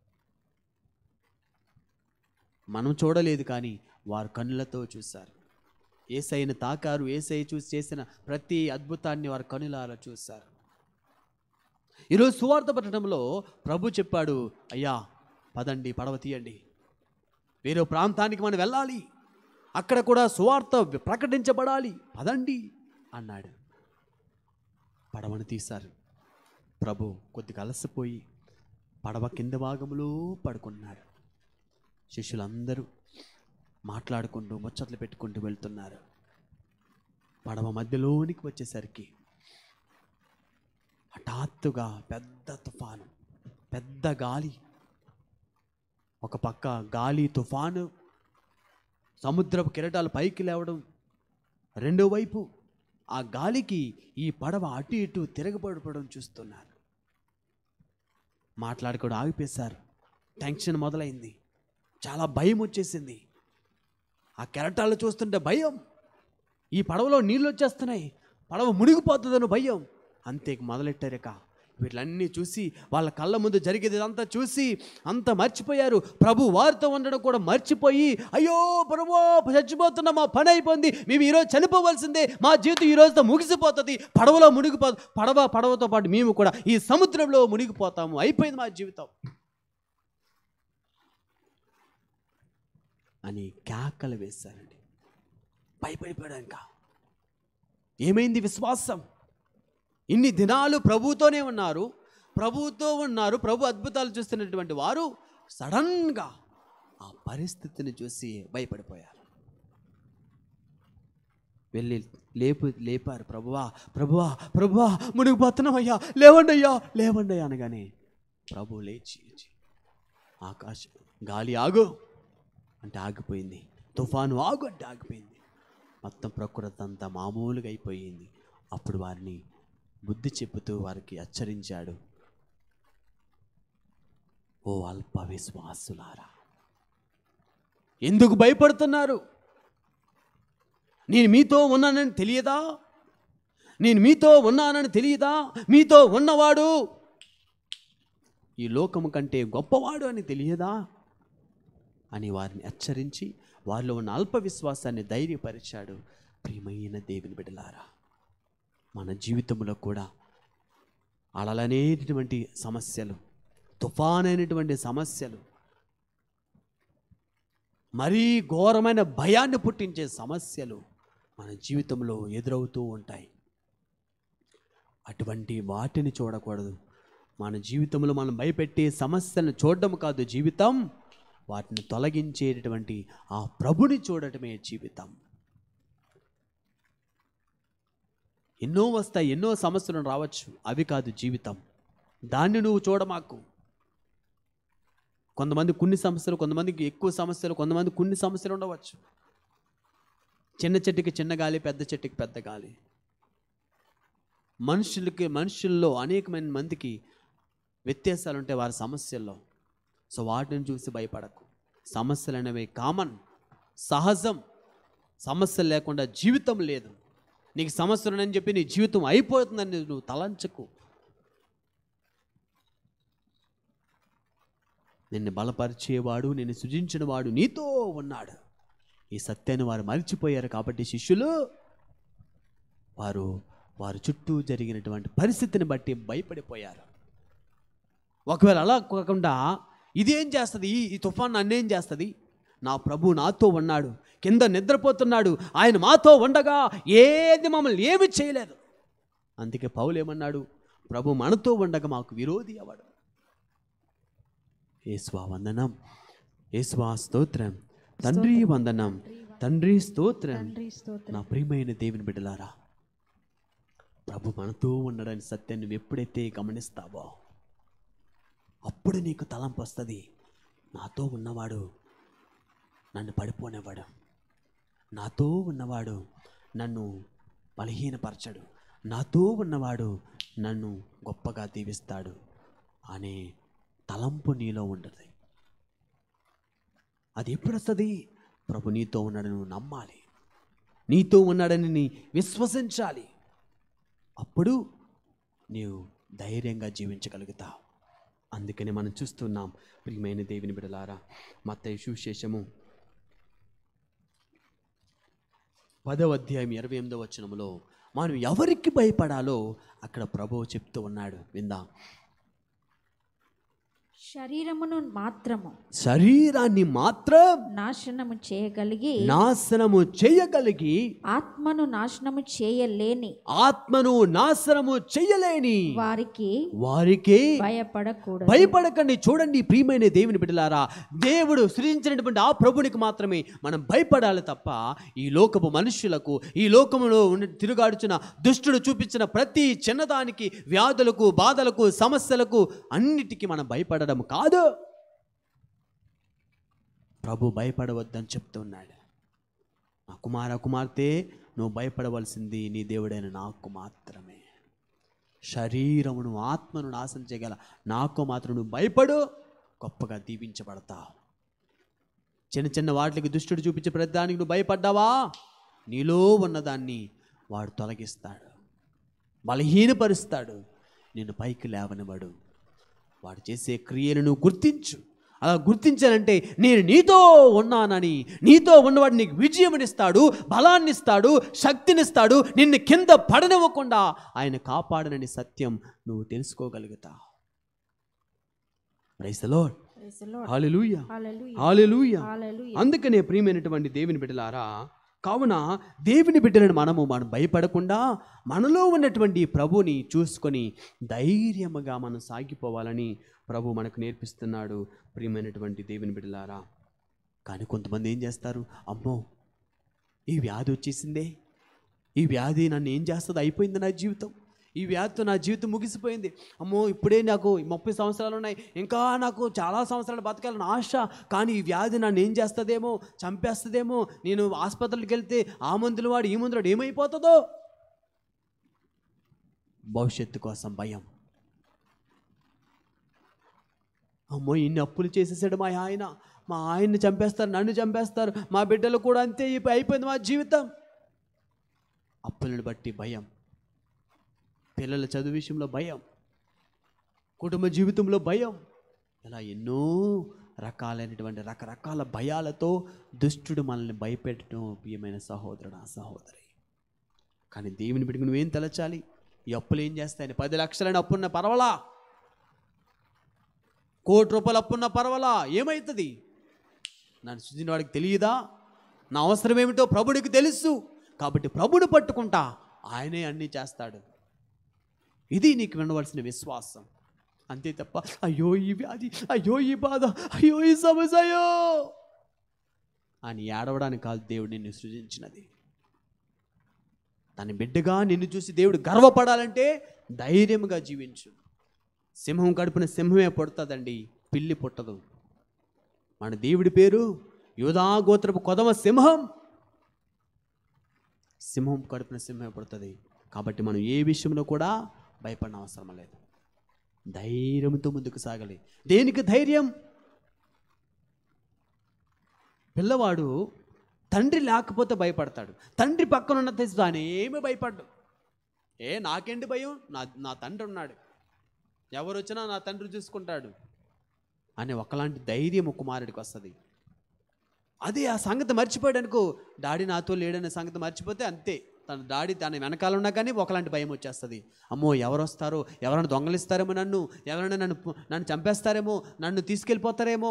మనం చూడలేదు కానీ వారు కనులతో చూశారు ఏసైని తాకారు ఏసై చూసి చేసిన ప్రతి అద్భుతాన్ని వారు కనులారా చూశారు ఈరోజు సువార్త పట్టణంలో ప్రభు చెప్పాడు అయ్యా పదండి పడవ తీయండి వేరే ప్రాంతానికి మనం వెళ్ళాలి అక్కడ కూడా సువార్త ప్రకటించబడాలి పదండి అన్నాడు పడవను తీశారు ప్రభు కొద్దిగా అలసిపోయి పడవ కింద భాగంలో పడుకున్నారు శిష్యులందరూ మాట్లాడుకుంటూ ముచ్చట్లు పెట్టుకుంటూ వెళ్తున్నారు పడవ మధ్యలోనికి వచ్చేసరికి హఠాత్తుగా పెద్ద తుఫాను పెద్ద గాలి ఒక పక్క గాలి తుఫాను సముద్రపు కెరటాలు పైకి లేవడం రెండో వైపు ఆ గాలికి ఈ పడవ అటు ఇటు తిరగబడిపోవడం చూస్తున్నారు మాట్లాడుకోవడం ఆగిపేశారు టెన్షన్ మొదలైంది చాలా భయం వచ్చేసింది ఆ కెరటాలు చూస్తుంటే భయం ఈ పడవలో నీళ్ళు వచ్చేస్తున్నాయి పడవ మునిగిపోతుందని భయం అంతే మొదలెట్టారిక వీటిలన్నీ చూసి వాళ్ళ కళ్ళ ముందు జరిగేది ఇదంతా చూసి అంత మర్చిపోయారు ప్రభు వారితో ఉండడం కూడా మర్చిపోయి అయ్యో ప్రభు చచ్చిపోతున్నా మా పని అయిపోయింది మేము ఈరోజు చనిపోవలసిందే మా జీవితం ఈ రోజుతో ముగిసిపోతుంది పడవలో మునిగిపో పడవ పడవతో పాటు మేము కూడా ఈ సముద్రంలో మునిగిపోతాము అయిపోయింది మా జీవితం అని కేకలు వేశారండి భయపడిపోయాడు ఇంకా ఏమైంది విశ్వాసం ఇన్ని దినాలు ప్రభుతోనే ఉన్నారు ప్రభుతో ఉన్నారు ప్రభు అద్భుతాలు చూస్తున్నటువంటి వారు సడన్గా ఆ పరిస్థితిని చూసి భయపడిపోయారు వెళ్ళి లేపు లేపారు ప్రభువా ప్రభువా ప్రభువా మునిగిపోతున్నాం అయ్యా లేవండి అయ్యా లేవండి అయ్యా అనగానే ప్రభు లేచి లేచి ఆకాశం గాలి ఆగు అంటే ఆగిపోయింది తుఫాను ఆగు అంటే ఆగిపోయింది మొత్తం ప్రకృతి అంతా మామూలుగా అయిపోయింది అప్పుడు వారిని బుద్ధి చెప్పుతూ వారికి హెచ్చరించాడు ఓ అల్ప విశ్వాసులారా ఎందుకు భయపడుతున్నారు నేను మీతో ఉన్నానని తెలియదా నేను మీతో ఉన్నానని తెలియదా మీతో ఉన్నవాడు ఈ లోకము కంటే గొప్పవాడు అని తెలియదా అని వారిని హెచ్చరించి వారిలో ఉన్న అల్ప విశ్వాసాన్ని ధైర్యపరిచాడు ప్రియమైన దేవుని బిడ్డలారా మన జీవితంలో కూడా అలలనేటటువంటి సమస్యలు తుఫానైనటువంటి సమస్యలు మరీ ఘోరమైన భయాన్ని పుట్టించే సమస్యలు మన జీవితంలో ఎదురవుతూ ఉంటాయి అటువంటి వాటిని చూడకూడదు మన జీవితంలో మనం భయపెట్టే సమస్యలను చూడడం కాదు జీవితం వాటిని తొలగించేటటువంటి ఆ ప్రభుని చూడటమే జీవితం ఎన్నో వస్తాయి ఎన్నో సమస్యలు రావచ్చు అవి కాదు జీవితం దాన్ని నువ్వు చూడమాకు కొంతమంది కొన్ని సమస్యలు కొంతమందికి ఎక్కువ సమస్యలు కొంతమంది కొన్ని సమస్యలు ఉండవచ్చు చిన్న చెట్టుకి చిన్న గాలి పెద్ద చెట్టుకి పెద్ద గాలి మనుషులకి మనుషుల్లో అనేకమైన మందికి వ్యత్యాసాలు ఉంటాయి వారి సమస్యల్లో సో వాటిని చూసి భయపడకు సమస్యలు అనేవి కామన్ సహజం సమస్యలు లేకుండా జీవితం లేదు నీకు సమస్యలు ఉన్నాయని చెప్పి నీ జీవితం అయిపోతుందని నువ్వు తలంచకు నిన్ను బలపరిచేవాడు నిన్ను సృజించిన వాడు నీతో ఉన్నాడు ఈ సత్యాన్ని వారు మర్చిపోయారు కాబట్టి శిష్యులు వారు వారు చుట్టూ జరిగినటువంటి పరిస్థితిని బట్టి భయపడిపోయారు ఒకవేళ అలా కాకుండా ఇదేం చేస్తుంది ఈ ఈ తుఫాన్ నన్నేం చేస్తుంది నా ప్రభు నాతో ఉన్నాడు కింద నిద్రపోతున్నాడు ఆయన మాతో ఉండగా ఏది మమ్మల్ని ఏమి చేయలేదు అందుకే పౌలు ఏమన్నాడు ప్రభు మనతో ఉండగా మాకు విరోధి అవడు ఏస్వా వందనం ఏస్వా స్తోత్రం తండ్రి వందనం తండ్రి స్తోత్రం తండ్రి స్తోత్రం నా ప్రియమైన దేవుని బిడ్డలారా ప్రభు మనతో ఉండడని సత్యాన్ని నువ్వు ఎప్పుడైతే గమనిస్తావో అప్పుడు నీకు తలంపు వస్తుంది నాతో ఉన్నవాడు నన్ను పడిపోనివ్వడు నాతో ఉన్నవాడు నన్ను బలహీనపరచడు నాతో ఉన్నవాడు నన్ను గొప్పగా దీవిస్తాడు అనే తలంపు నీలో ఉండదు అది ఎప్పుడు వస్తుంది ప్రభు నీతో ఉన్నాడని నువ్వు నమ్మాలి నీతో ఉన్నాడని నీ విశ్వసించాలి అప్పుడు నీవు ధైర్యంగా జీవించగలుగుతావు అందుకని మనం చూస్తున్నాం ప్రియమైన దేవుని బిడలారా మత్తయి సువిశేషము పదవ అధ్యాయం ఇరవై ఎనిమిదవ వచనములో మనం ఎవరికి భయపడాలో అక్కడ ప్రభువు చెప్తూ ఉన్నాడు విందాం శరీరమును మాత్రము శరీరాన్ని మాత్రం నాశనము చేయగలిగి నాశనము చేయగలిగి ఆత్మను నాశనము చేయలేని ఆత్మను నాశనము చేయలేని వారికి వారికి భయపడకూడదు భయపడకండి చూడండి ప్రియమైన దేవుని బిడ్డలారా దేవుడు సృజించినటువంటి ఆ ప్రభునికి మాత్రమే మనం భయపడాలి తప్ప ఈ లోకపు మనుష్యులకు ఈ లోకములో ఉన్న తిరుగాడుచున్న దుష్టుడు చూపించిన ప్రతి చిన్నదానికి వ్యాధులకు బాధలకు సమస్యలకు అన్నిటికీ మనం భయపడడం కాదు ప్రభు భయపడవద్దని చెప్తున్నాడు నా కుమార కుమార్తె నువ్వు భయపడవలసింది నీ దేవుడైన నాకు మాత్రమే శరీరమును ఆత్మను నాశనం చేయగల నాకు మాత్రం నువ్వు భయపడు గొప్పగా దీవించబడతావు చిన్న చిన్న వాటికి దుష్టుడు చూపించే ప్రతిదానికి నువ్వు భయపడ్డావా నీలో ఉన్నదాన్ని వాడు తొలగిస్తాడు బలహీనపరుస్తాడు నేను పైకి లేవనివాడు వాడు చేసే క్రియలను నువ్వు గుర్తించు అలా గుర్తించాలంటే నేను నీతో ఉన్నానని నీతో ఉన్నవాడు నీకు విజయమునిస్తాడు బలాన్నిస్తాడు శక్తినిస్తాడు నిన్ను కింద పడనివ్వకుండా ఆయన కాపాడనని సత్యం నువ్వు తెలుసుకోగలుగుతావు price the lord Praise the Lord. Hallelujah Hallelujah. Hallelujah Hallelujah. అందుకనే ప్రియమైనటువంటి దేవుని బిడ్డలారా కావున దేవుని బిడ్డలను మనము మనం భయపడకుండా మనలో ఉన్నటువంటి ప్రభుని చూసుకొని ధైర్యముగా మనం సాగిపోవాలని ప్రభు మనకు నేర్పిస్తున్నాడు ప్రియమైనటువంటి దేవుని బిడ్డలారా కానీ కొంతమంది ఏం చేస్తారు అమ్మో ఈ వ్యాధి వచ్చేసిందే ఈ వ్యాధి నన్ను ఏం చేస్తుంది అయిపోయింది నా జీవితం ఈ వ్యాధితో నా జీవితం ముగిసిపోయింది అమ్మో ఇప్పుడే నాకు ముప్పై సంవత్సరాలు ఉన్నాయి ఇంకా నాకు చాలా సంవత్సరాలు బతకాలని ఆశ కానీ ఈ వ్యాధి నన్ను ఏం చేస్తుందేమో చంపేస్తుందేమో నేను ఆసుపత్రికి వెళ్తే ఆ మందులు వాడు ఈ మందులు వాడు ఏమైపోతుందో భవిష్యత్తు కోసం భయం అమ్మో ఇన్ని అప్పులు చేసేసాడు మా ఆయన మా ఆయన్ని చంపేస్తారు నన్ను చంపేస్తారు మా బిడ్డలు కూడా అంతే ఇప్పు- అయిపోయింది మా జీవితం అప్పులను బట్టి భయం పిల్లల చదువు విషయంలో భయం కుటుంబ జీవితంలో భయం ఇలా ఎన్నో రకాలైనటువంటి రకరకాల భయాలతో దుష్టుడు మనల్ని భయపెట్టడం ప్రియమైన సహోదరుడు ఆ సహోదరి కానీ దేవుని బిడ్డకు నువ్వేం తలచాలి ఈ అప్పులు ఏం చేస్తాయని పది లక్షలని అప్పున్న పర్వాలా కోటి రూపాయలు అప్పున్న పర్వాలా ఏమవుతుంది నన్ను సృజిన వాడికి తెలియదా నా అవసరం ఏమిటో ప్రభుడికి తెలుసు కాబట్టి ప్రభుడు పట్టుకుంటా ఆయనే అన్నీ చేస్తాడు ఇది నీకు వినవలసిన విశ్వాసం అంతే తప్ప అయ్యో ఈ వ్యాధి అయ్యో ఈ బాధ అయ్యో ఈ సమస్య అయ్యో అని ఏడవడానికి కాదు దేవుడు నిన్ను సృజించినది తన బిడ్డగా నిన్ను చూసి దేవుడు గర్వపడాలంటే ధైర్యముగా జీవించు సింహం కడుపున సింహమే పుడతాదండి పిల్లి పుట్టదు మన దేవుడి పేరు యోధాగోత్రపు కొదమ సింహం సింహం కడుపున సింహమే పుడుతుంది కాబట్టి మనం ఏ విషయంలో కూడా భయపడిన అవసరం లేదు ధైర్యంతో ముందుకు సాగాలి దేనికి ధైర్యం పిల్లవాడు తండ్రి లేకపోతే భయపడతాడు తండ్రి పక్కన ఉన్న తెలిసి తాను ఏమీ భయపడ్డు ఏ నాకేంటి భయం నా నా తండ్రి ఉన్నాడు ఎవరు వచ్చినా నా తండ్రి చూసుకుంటాడు అనే ఒకలాంటి ధైర్యం కుమారుడికి వస్తుంది అదే ఆ సంగతి మర్చిపోయాడు అనుకో డాడీ నాతో లేడనే సంగతి మర్చిపోతే అంతే తన డాడీ తన వెనకాల ఉన్నా కానీ ఒకలాంటి భయం వచ్చేస్తుంది అమ్మో ఎవరు వస్తారో ఎవరైనా దొంగలిస్తారేమో నన్ను ఎవరైనా నన్ను పు- నన్ను చంపేస్తారేమో నన్ను తీసుకెళ్ళిపోతారేమో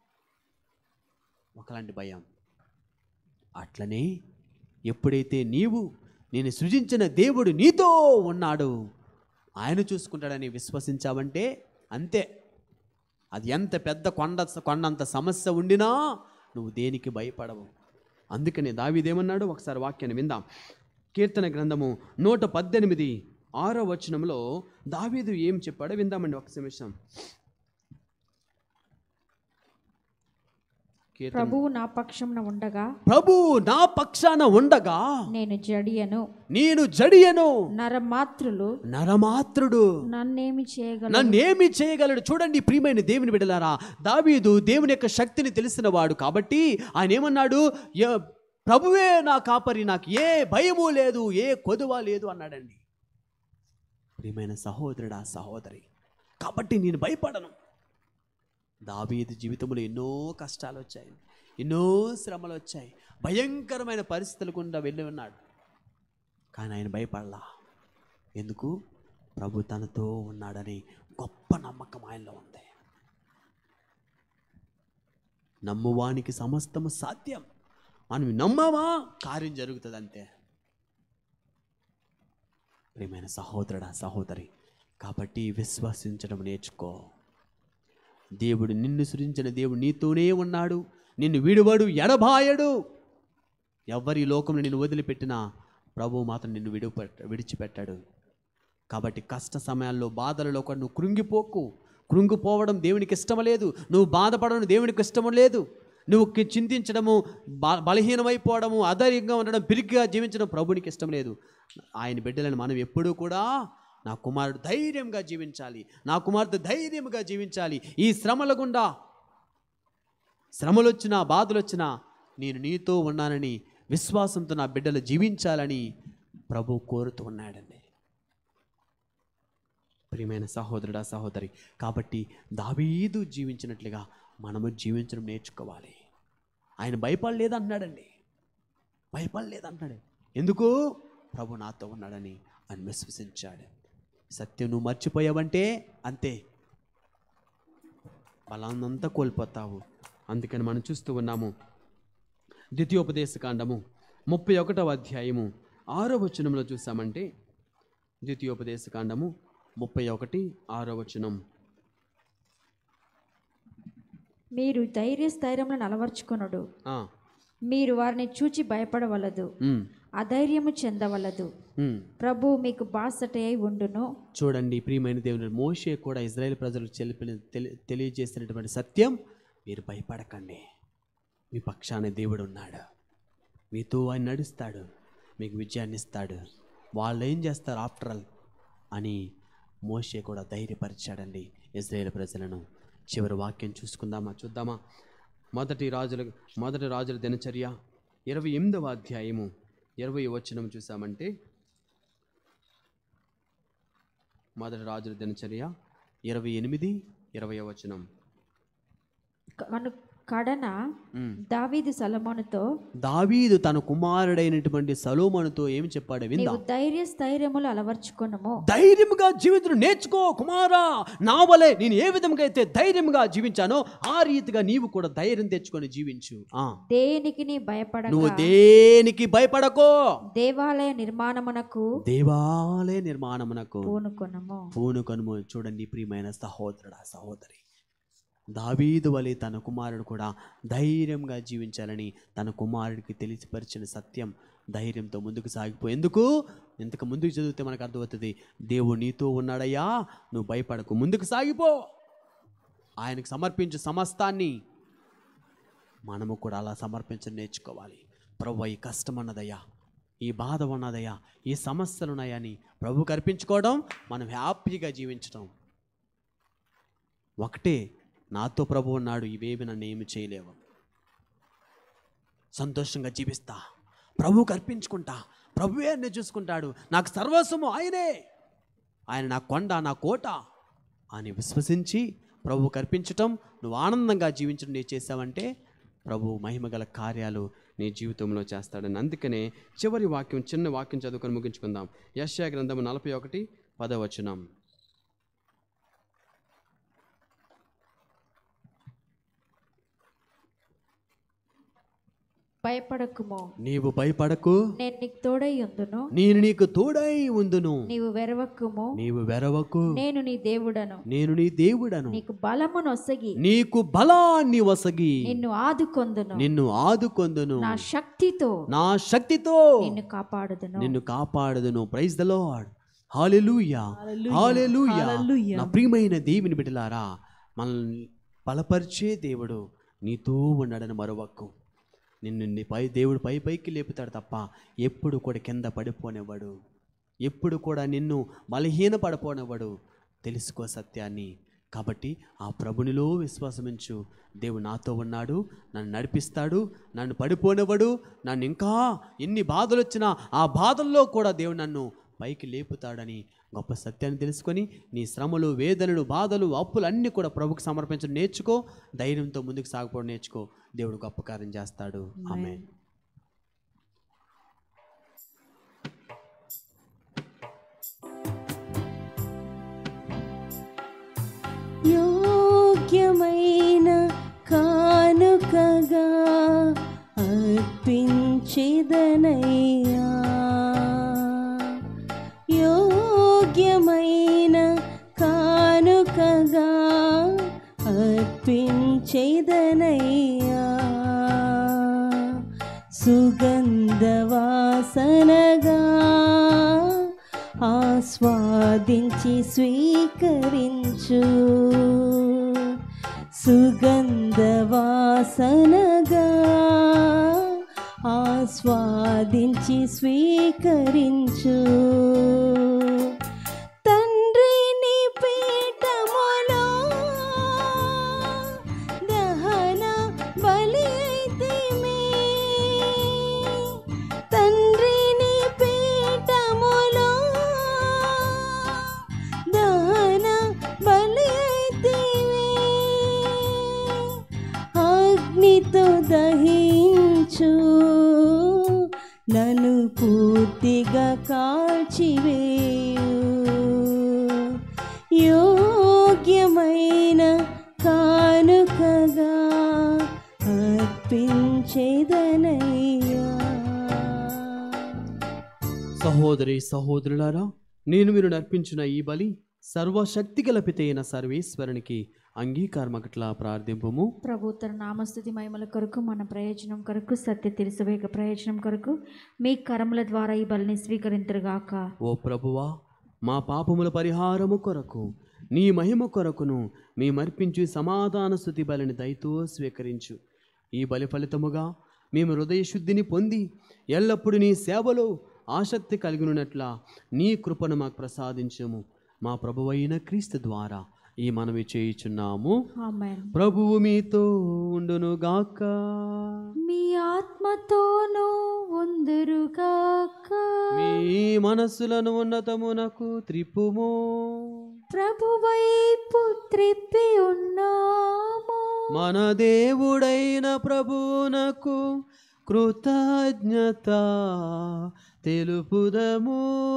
ఒకలాంటి భయం అట్లనే ఎప్పుడైతే నీవు నేను సృజించిన దేవుడు నీతో ఉన్నాడు ఆయన చూసుకుంటాడని విశ్వసించావంటే అంతే అది ఎంత పెద్ద కొండ కొండంత సమస్య ఉండినా నువ్వు దేనికి భయపడవు అందుకని దావీదేమన్నాడు ఒకసారి వాక్యాన్ని విందాం కీర్తన గ్రంథము నూట పద్దెనిమిది ఆరో వచనంలో దావీదు ఏం చెప్పాడో విందామండి ఒక నిమిషం కీర్తన ప్రభువు నా పక్షంన ఉండగా ప్రభు నా పక్షాన ఉండగా నేను జడియను నేను జడియను నరమాత్రులు నరమాత్రుడు నన్నేమి చేయగల నన్నేమి చేయగలడు చూడండి ప్రియమైన దేవుని బిడ్డలారా దావీదు దేవుని యొక్క శక్తిని తెలిసిన వాడు కాబట్టి ఆయన ఏమన్నాడు "య- ప్రభువే నా కాపరి నాకు ఏ భయము లేదు ఏ కొదువ లేదు అన్నాడండి ప్రియమైన సహోదరుడా సహోదరి కాబట్టి నేను భయపడను దావీదు జీవితంలో ఎన్నో కష్టాలు వచ్చాయి ఎన్నో శ్రమలు వచ్చాయి భయంకరమైన పరిస్థితులు గుండా వెళ్ళి ఉన్నాడు కానీ ఆయన భయపడలా ఎందుకు ప్రభు తనతో ఉన్నాడని గొప్ప నమ్మకం ఆయనలో ఉంది నమ్మువానికి సమస్తము సాధ్యం మనం నమ్మామా కార్యం జరుగుతుంది అంతే ప్రియమైన సహోదరుడా సహోదరి కాబట్టి విశ్వసించడం నేర్చుకో దేవుడు నిన్ను సృజించిన దేవుడు నీతోనే ఉన్నాడు నిన్ను విడువడు ఎడబాయడు ఎవరి లోకంలో నిన్ను వదిలిపెట్టినా ప్రభు మాత్రం నిన్ను విడిపెట్ట విడిచిపెట్టాడు కాబట్టి కష్ట సమయాల్లో బాధలలో కూడా నువ్వు కృంగిపోకు కృంగిపోవడం దేవునికి ఇష్టం లేదు నువ్వు బాధపడడం దేవునికి ఇష్టం లేదు నువ్వు కి- చింతించడము బ బలహీనమైపోవడము అధైర్యంగా ఉండడం పిరికిగా జీవించడం ప్రభునికి ఇష్టం లేదు ఆయన బిడ్డలను మనం ఎప్పుడూ కూడా నా కుమారుడు ధైర్యంగా జీవించాలి నా కుమార్తె ధైర్యంగా జీవించాలి ఈ శ్రమల గుండా శ్రమలు వచ్చినా బాధలు వచ్చినా నేను నీతో ఉన్నానని విశ్వాసంతో నా బిడ్డలు జీవించాలని ప్రభు కోరుతూ ఉన్నాడండి ప్రియమైన సహోదరుడా సహోదరి కాబట్టి దావీదు జీవించినట్లుగా మనము జీవించడం నేర్చుకోవాలి ఆయన భయపడలేదు అంటున్నాడండి భయపడలేదు అంటున్నాడు ఎందుకు ప్రభు నాతో ఉన్నాడని ఆయన విశ్వసించాడు సత్యం నువ్వు మర్చిపోయావంటే అంతే బలాన్నంతా కోల్పోతావు అందుకని మనం చూస్తూ ఉన్నాము ద్వితీయోపదేశ కాండము ముప్పై ఒకటవ అధ్యాయము ఆరో వచనంలో చూసామంటే ద్వితీయోపదేశ కాండము ముప్పై ఒకటి ఆరో వచనం మీరు ధైర్య స్థైర్యములను అలవర్చుకొనుడు ఆ, మీరు వారిని చూచి భయపడవలదు ఉమ్, అధైర్యము చెందవలదు ఉమ్. ప్రభు మీకు బాసటే అయి ఉండును చూడండి ప్రియమైన దేవుని మోషే కూడా ఇజ్రాయెల్ ప్రజలకు తెలిపిన తెలి- తెలియజేసినటువంటి సత్యం మీరు భయపడకండి మీ పక్షాన దేవుడు ఉన్నాడు మీతో ఆయన నడుస్తాడు మీకు విజయాన్ని ఇస్తాడు వాళ్ళు ఏం చేస్తారు ఆఫ్టర్ ఆల్ అని మోషే కూడా ధైర్యపరిచాడండి ఇజ్రాయేల్ ప్రజలను చివరి వాక్యం చూసుకుందామా చూద్దామా మొదటి రాజుల మొదటి రాజుల దినచర్య ఇరవై ఎనిమిదవ అధ్యాయము ఇరవై వచనం చూసామంటే మొదటి రాజుల దినచర్య ఇరవై ఎనిమిది ఇరవై వచనం కను కడన ఉమ్. దావీదు సలమోనుతో దావీదు తన కుమారుడైనటువంటి సలోమనుతో ఏమి చెప్పాడు విందా నీవు ధైర్య స్థైర్యములు అలవర్చుకొనుము ధైర్యముగా జీవితం నేర్చుకో కుమారా నా వలె నేను ఏ విధంగా అయితే ధైర్యంగా జీవించానో ఆ రీతిగా నీవు కూడా ధైర్యం తెచ్చుకొని జీవించు ఆ దేనికి నీ భయపడక నువ్వు దేనికి భయపడకో దేవాలయ నిర్మాణమునకు దేవాలయ నిర్మాణమునకు పూనుకొనము పూనుకొనుము చూడండి ప్రియమైన సహోదరుడా సహోదరి దావీదు వలె తన కుమారుడు కూడా ధైర్యంగా జీవించాలని తన కుమారుడికి తెలిసిపరిచిన సత్యం ధైర్యంతో ముందుకు సాగిపో ఎందుకు ఇంతకు ముందుకు చదివితే మనకు అర్థమవుతుంది దేవుడు నీతో ఉన్నాడయ్యా నువ్వు భయపడకు ముందుకు సాగిపో ఆయనకు సమర్పించు సమస్తాన్ని మనము కూడా అలా సమర్పించడం నేర్చుకోవాలి ప్రభు ఈ కష్టం అన్నదయ్యా ఈ బాధ ఉన్నదయ్యా ఈ సమస్యలు ఉన్నాయని ప్రభుకి అర్పించుకోవడం మనం హ్యాపీగా జీవించడం ఒకటే నాతో ప్రభు ఉన్నాడు ఇవేవి నన్ను ఏమి చేయలేవు సంతోషంగా జీవిస్తా ప్రభువుకి అర్పించుకుంటా ప్రభువే అన్నీ చూసుకుంటాడు నాకు సర్వస్వము ఆయనే ఆయన నా కొండ నా కోట అని విశ్వసించి ప్రభువుకి అర్పించటం నువ్వు ఆనందంగా జీవించడం నీ చేసావంటే ప్రభు మహిమగల కార్యాలు నీ జీవితంలో చేస్తాడని అందుకనే చివరి వాక్యం చిన్న వాక్యం చదువుకొని ముగించుకుందాం యశ్యా గ్రంథము నలభై ఒకటి పదవచనం భయపడకుము నీవు భయపడకు నేను నీకు తోడై ఉందును నేను నీకు తోడై ఉందును నీవు వెరవకుము నీవు వెరవకు నేను నీ దేవుడను నేను నీ దేవుడను నీకు బలమును ఒసగి నీకు బలాన్ని వసగి నిన్ను ఆదుకొందును నిన్ను ఆదుకొందును నా శక్తితో నా శక్తితో నిన్ను కాపాడుదును నిన్ను కాపాడుదును praise the Lord hallelujah hallelujah hallelujah. నా ప్రియమైన దేవుని బిడ్డలారా మనల్ని బలపరిచే దేవుడు నీతో ఉన్నాడని మరొవక్కు నిన్ను నీ పై దేవుడు పై పైకి లేపుతాడు తప్ప ఎప్పుడు కూడా కింద పడిపోనివ్వడు ఎప్పుడు కూడా నిన్ను బలహీన పడిపోనివ్వడు తెలుసుకో సత్యాన్ని కాబట్టి ఆ ప్రభునిలో విశ్వాసమించు దేవుడు నాతో ఉన్నాడు నన్ను నడిపిస్తాడు నన్ను పడిపోనివ్వడు నన్ను ఇంకా ఎన్ని బాధలు వచ్చినా ఆ బాధల్లో కూడా దేవుడు నన్ను పైకి లేపుతాడని గొప్ప సత్యాన్ని తెలుసుకొని నీ శ్రమలు వేదనలు బాధలు అప్పులు అన్నీ కూడా ప్రభుకు సమర్పించడం నేర్చుకో ధైర్యంతో ముందుకు సాగిపోవడం నేర్చుకో దేవుడు గొప్ప కార్యం చేస్తాడు ఆమె యోగ్యమైన కానుకగా అర్పించిదనయ్యా యోగ్యమైన కానుకగా అర్పించిదనయ్యా సుగంధవాసనగా ఆస్వాదించి స్వీకరించు సుగంధవాసనగా ఆస్వాదించి స్వీకరించు తండ్రిని పీఠములో దహన బలి అయితిమి తండ్రిని పీఠములో దహన బలి అయితిమి అగ్నితో దహించు నన్ను పూర్తిగా కాల్చివేయు యోగ్యమైన కానుకగా అర్పించేదనయ్యా సహోదరి సహోదరులారా నేను మీరు నర్పించిన ఈ బలి సర్వశక్తి గలపితైన సర్వేశ్వరునికి అంగీకారమగట్లా ప్రార్థింపుము ప్రభు తన నామస్థుతి మహిమల కొరకు మన ప్రయోజనం కొరకు సత్య తెలుసువేగ ప్రయోజనం కొరకు మీ కరముల ద్వారా ఈ బలిని స్వీకరింతురుగాక ఓ ప్రభువా మా పాపముల పరిహారము కొరకు నీ మహిమ కొరకును మేమర్పించు సమాధాన స్థుతి బలిని దయతో స్వీకరించు ఈ బలి ఫలితముగా మేము హృదయ శుద్ధిని పొంది ఎల్లప్పుడూ నీ సేవలో ఆసక్తి కలిగినట్ల నీ కృపను మాకు ప్రసాదించము మా ప్రభువైన క్రీస్తు ద్వారా ఈ మనవి చేయుచున్నాము ఆమెన్ ప్రభువు మీతో ఉండునుగాక మీ ఆత్మతోనూ ఉందురుగాక మీ మనస్సులను ఉన్నతమునకు త్రిప్పుము ప్రభు వైపు త్రిప్పి ఉన్నాము మన దేవుడైన ప్రభువునకు కృతజ్ఞత తెలుపుదము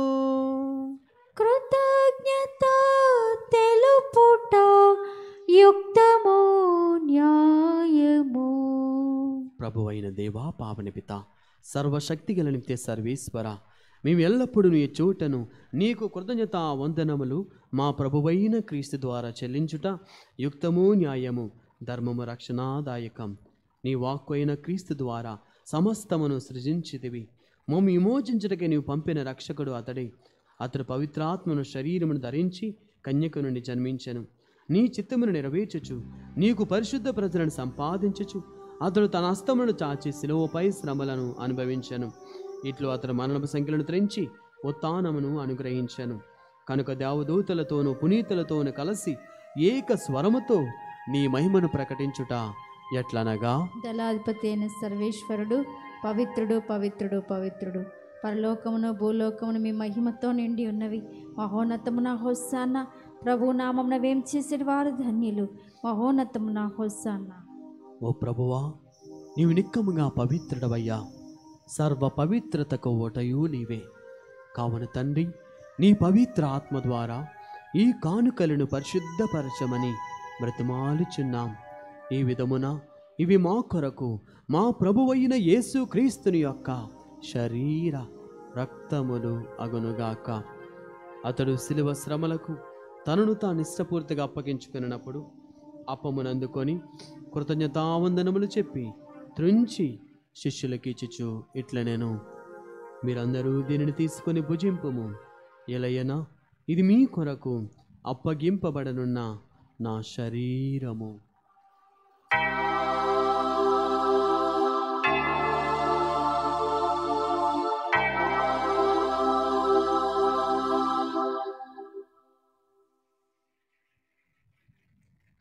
కృతజ్ఞత తెలుపుట యుక్తము న్యాయము ప్రభువైన దేవా పావని పిత సర్వశక్తి గల నిత్య సర్వేశ్వర మేము ఎల్లప్పుడూ నీ చోటను నీకు కృతజ్ఞత వందనములు మా ప్రభువైన క్రీస్తు ద్వారా చెల్లించుట యుక్తము న్యాయము ధర్మము రక్షణాదాయకం నీ వాక్కు అయిన క్రీస్తు ద్వారా సమస్తమును సృజించితివి మమ్మ విమోచించుటకే నీవు పంపిన రక్షకుడు అతడే అతడు పవిత్రాత్మను శరీరమును ధరించి కన్యక నుండి జన్మించెను నీ చిత్తమును నెరవేర్చుచు నీకు పరిశుద్ధ ప్రజలను సంపాదించుచు అతడు తన హస్తమును చాచి శిలువపై శ్రమలను అనుభవించెను ఇట్లు అతడు మరణపు సంఖ్యలను త్రెంచి ఉత్థానమును అనుగ్రహించెను కనుక దేవదూతలతోనూ పునీతులతోనూ కలిసి ఏక స్వరముతో నీ మహిమను ప్రకటించుట ఎట్లనగా దళాధిపతి అయిన సర్వేశ్వరుడు పవిత్రుడు పవిత్రుడు పవిత్రుడు పరలోకమును భూలోకమును మీ మహిమతో నిండి ఉన్నవి మహోన్నతమున హొస్సాన ప్రభు నామమున వేం చేసేటి వారు ధన్యులు మహోన్నతమున హొస్సాన ఓ ప్రభువా నీవు నిక్కముగా పవిత్రుడవయ్యా సర్వ పవిత్రతకు ఓటయు నీవే కావున తండ్రి నీ పవిత్ర ఆత్మ ద్వారా ఈ కానుకలను పరిశుద్ధపరచమని బ్రతిమాలుచున్నాం ఈ విధమున ఇవి మా కొరకు మా ప్రభువైన యేసు క్రీస్తుని యొక్క శరీర రక్తములు అగునుగాక అతడు శిలువ శ్రమలకు తనను తాను ఇష్టపూర్తిగా అప్పగించుకున్నప్పుడు అప్పమునందుకొని కృతజ్ఞతావందనములు చెప్పి త్రుంచి శిష్యులకి ఇచ్చుచు ఇట్ల నేను మీరందరూ దీనిని తీసుకొని భుజింపుము ఎలయనా ఇది మీ కొరకు అప్పగింపబడనున్న నా శరీరము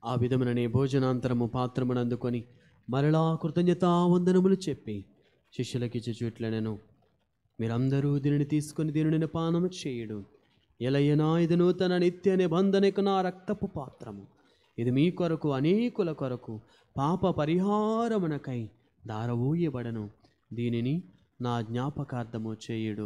ఆ విధముననే భోజనాంతరము పాత్రమును అందుకొని మరలా కృతజ్ఞతా వందనములు చెప్పి శిష్యులకిచ్చి చూట్లనను మీరందరూ దీనిని తీసుకొని దీనిని పానము చేయుడు ఎలయనా ఇది నూతన నిత్య నిబంధనకు నా రక్తపు పాత్రము ఇది మీ కొరకు అనేకుల కొరకు పాప పరిహారమునకై దారవూయబడను దీనిని నా జ్ఞాపకార్థము చేయుడు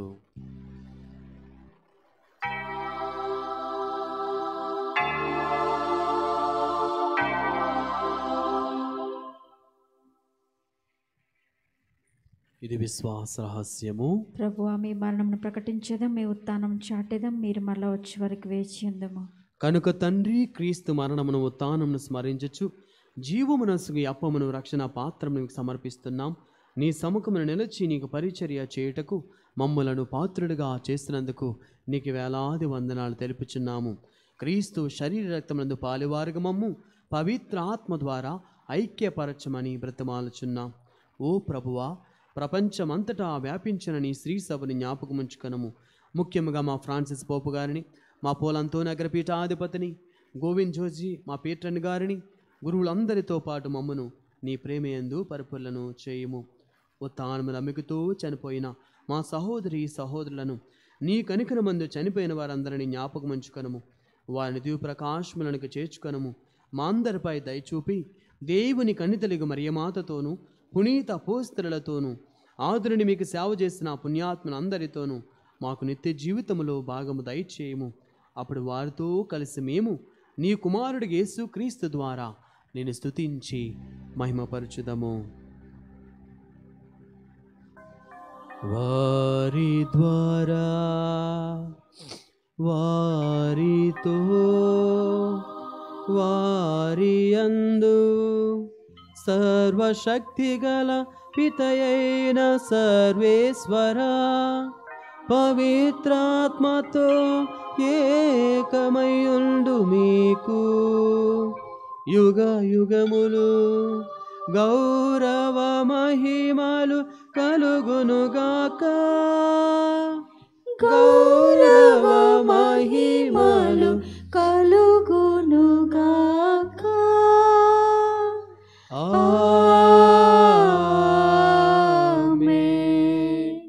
ఇది విశ్వాస రహస్యము ప్రభు మీ మరణమును ప్రకటించదం మీ ఉత్థానం చాటేదం మీరు మళ్ళా వచ్చే వరకు వేచి ఉందము కనుక తండ్రి క్రీస్తు మరణమును ఉత్థానమును స్మరించచ్చు జీవమునసుగు అప్పమును రక్షణ పాత్రమును నీకు సమర్పిస్తున్నాం నీ సముఖమును నిలిచి నీకు పరిచర్య చేయుటకు మమ్ములను పాత్రుడిగా చేసినందుకు నీకు వేలాది వందనాలు తెలుపుచున్నాము క్రీస్తు శరీర రక్తమునందు పాలువారుగా మమ్ము పవిత్ర ఆత్మ ద్వారా ఐక్యపరచమని బ్రతమాలుచున్నాం ఓ ప్రభువా ప్రపంచమంతటా వ్యాపించిన నీ శ్రీ సభని జ్ఞాపకముంచుకనము ముఖ్యంగా మా ఫ్రాన్సిస్ పోపు గారిని మా పోలంతో నగరపీఠాధిపతిని గోవింద్ జోజీ మా పీట్రన్ గారిని గురువులందరితో పాటు మమ్మను నీ ప్రేమయందు పరుపులను చేయుము ఉత్తానము నమ్మికతో చనిపోయిన మా సహోదరి సహోదరులను నీ కనికన మందు చనిపోయిన వారందరినీ జ్ఞాపకముంచుకనము వారిని దీవప్రకాశములకు చేర్చుకనము మా అందరిపై దయచూపి దేవుని కన్నితలిగు మరియమాతతోనూ పునీత పోస్తరులతోనూ ఆదురుని మీకు సేవ చేసిన పుణ్యాత్మలందరితోనూ మాకు నిత్య జీవితములో భాగము దయచేయము అప్పుడు వారితో కలిసి మేము నీ కుమారుడి యేసు క్రీస్తు ద్వారా నేను స్తుతించి మహిమపరచుదము వారి ద్వారా వారితో వారి అందు సర్వశక్తిగల పితయైన సర్వేశ్వర పవిత్రాత్మతో ఏకమయుండు మీకు యుగ యుగములు గౌరవ మహిమలు కలుగునుగాక గౌరవ మహిమలు కలుగునుగాక ఆమేన్.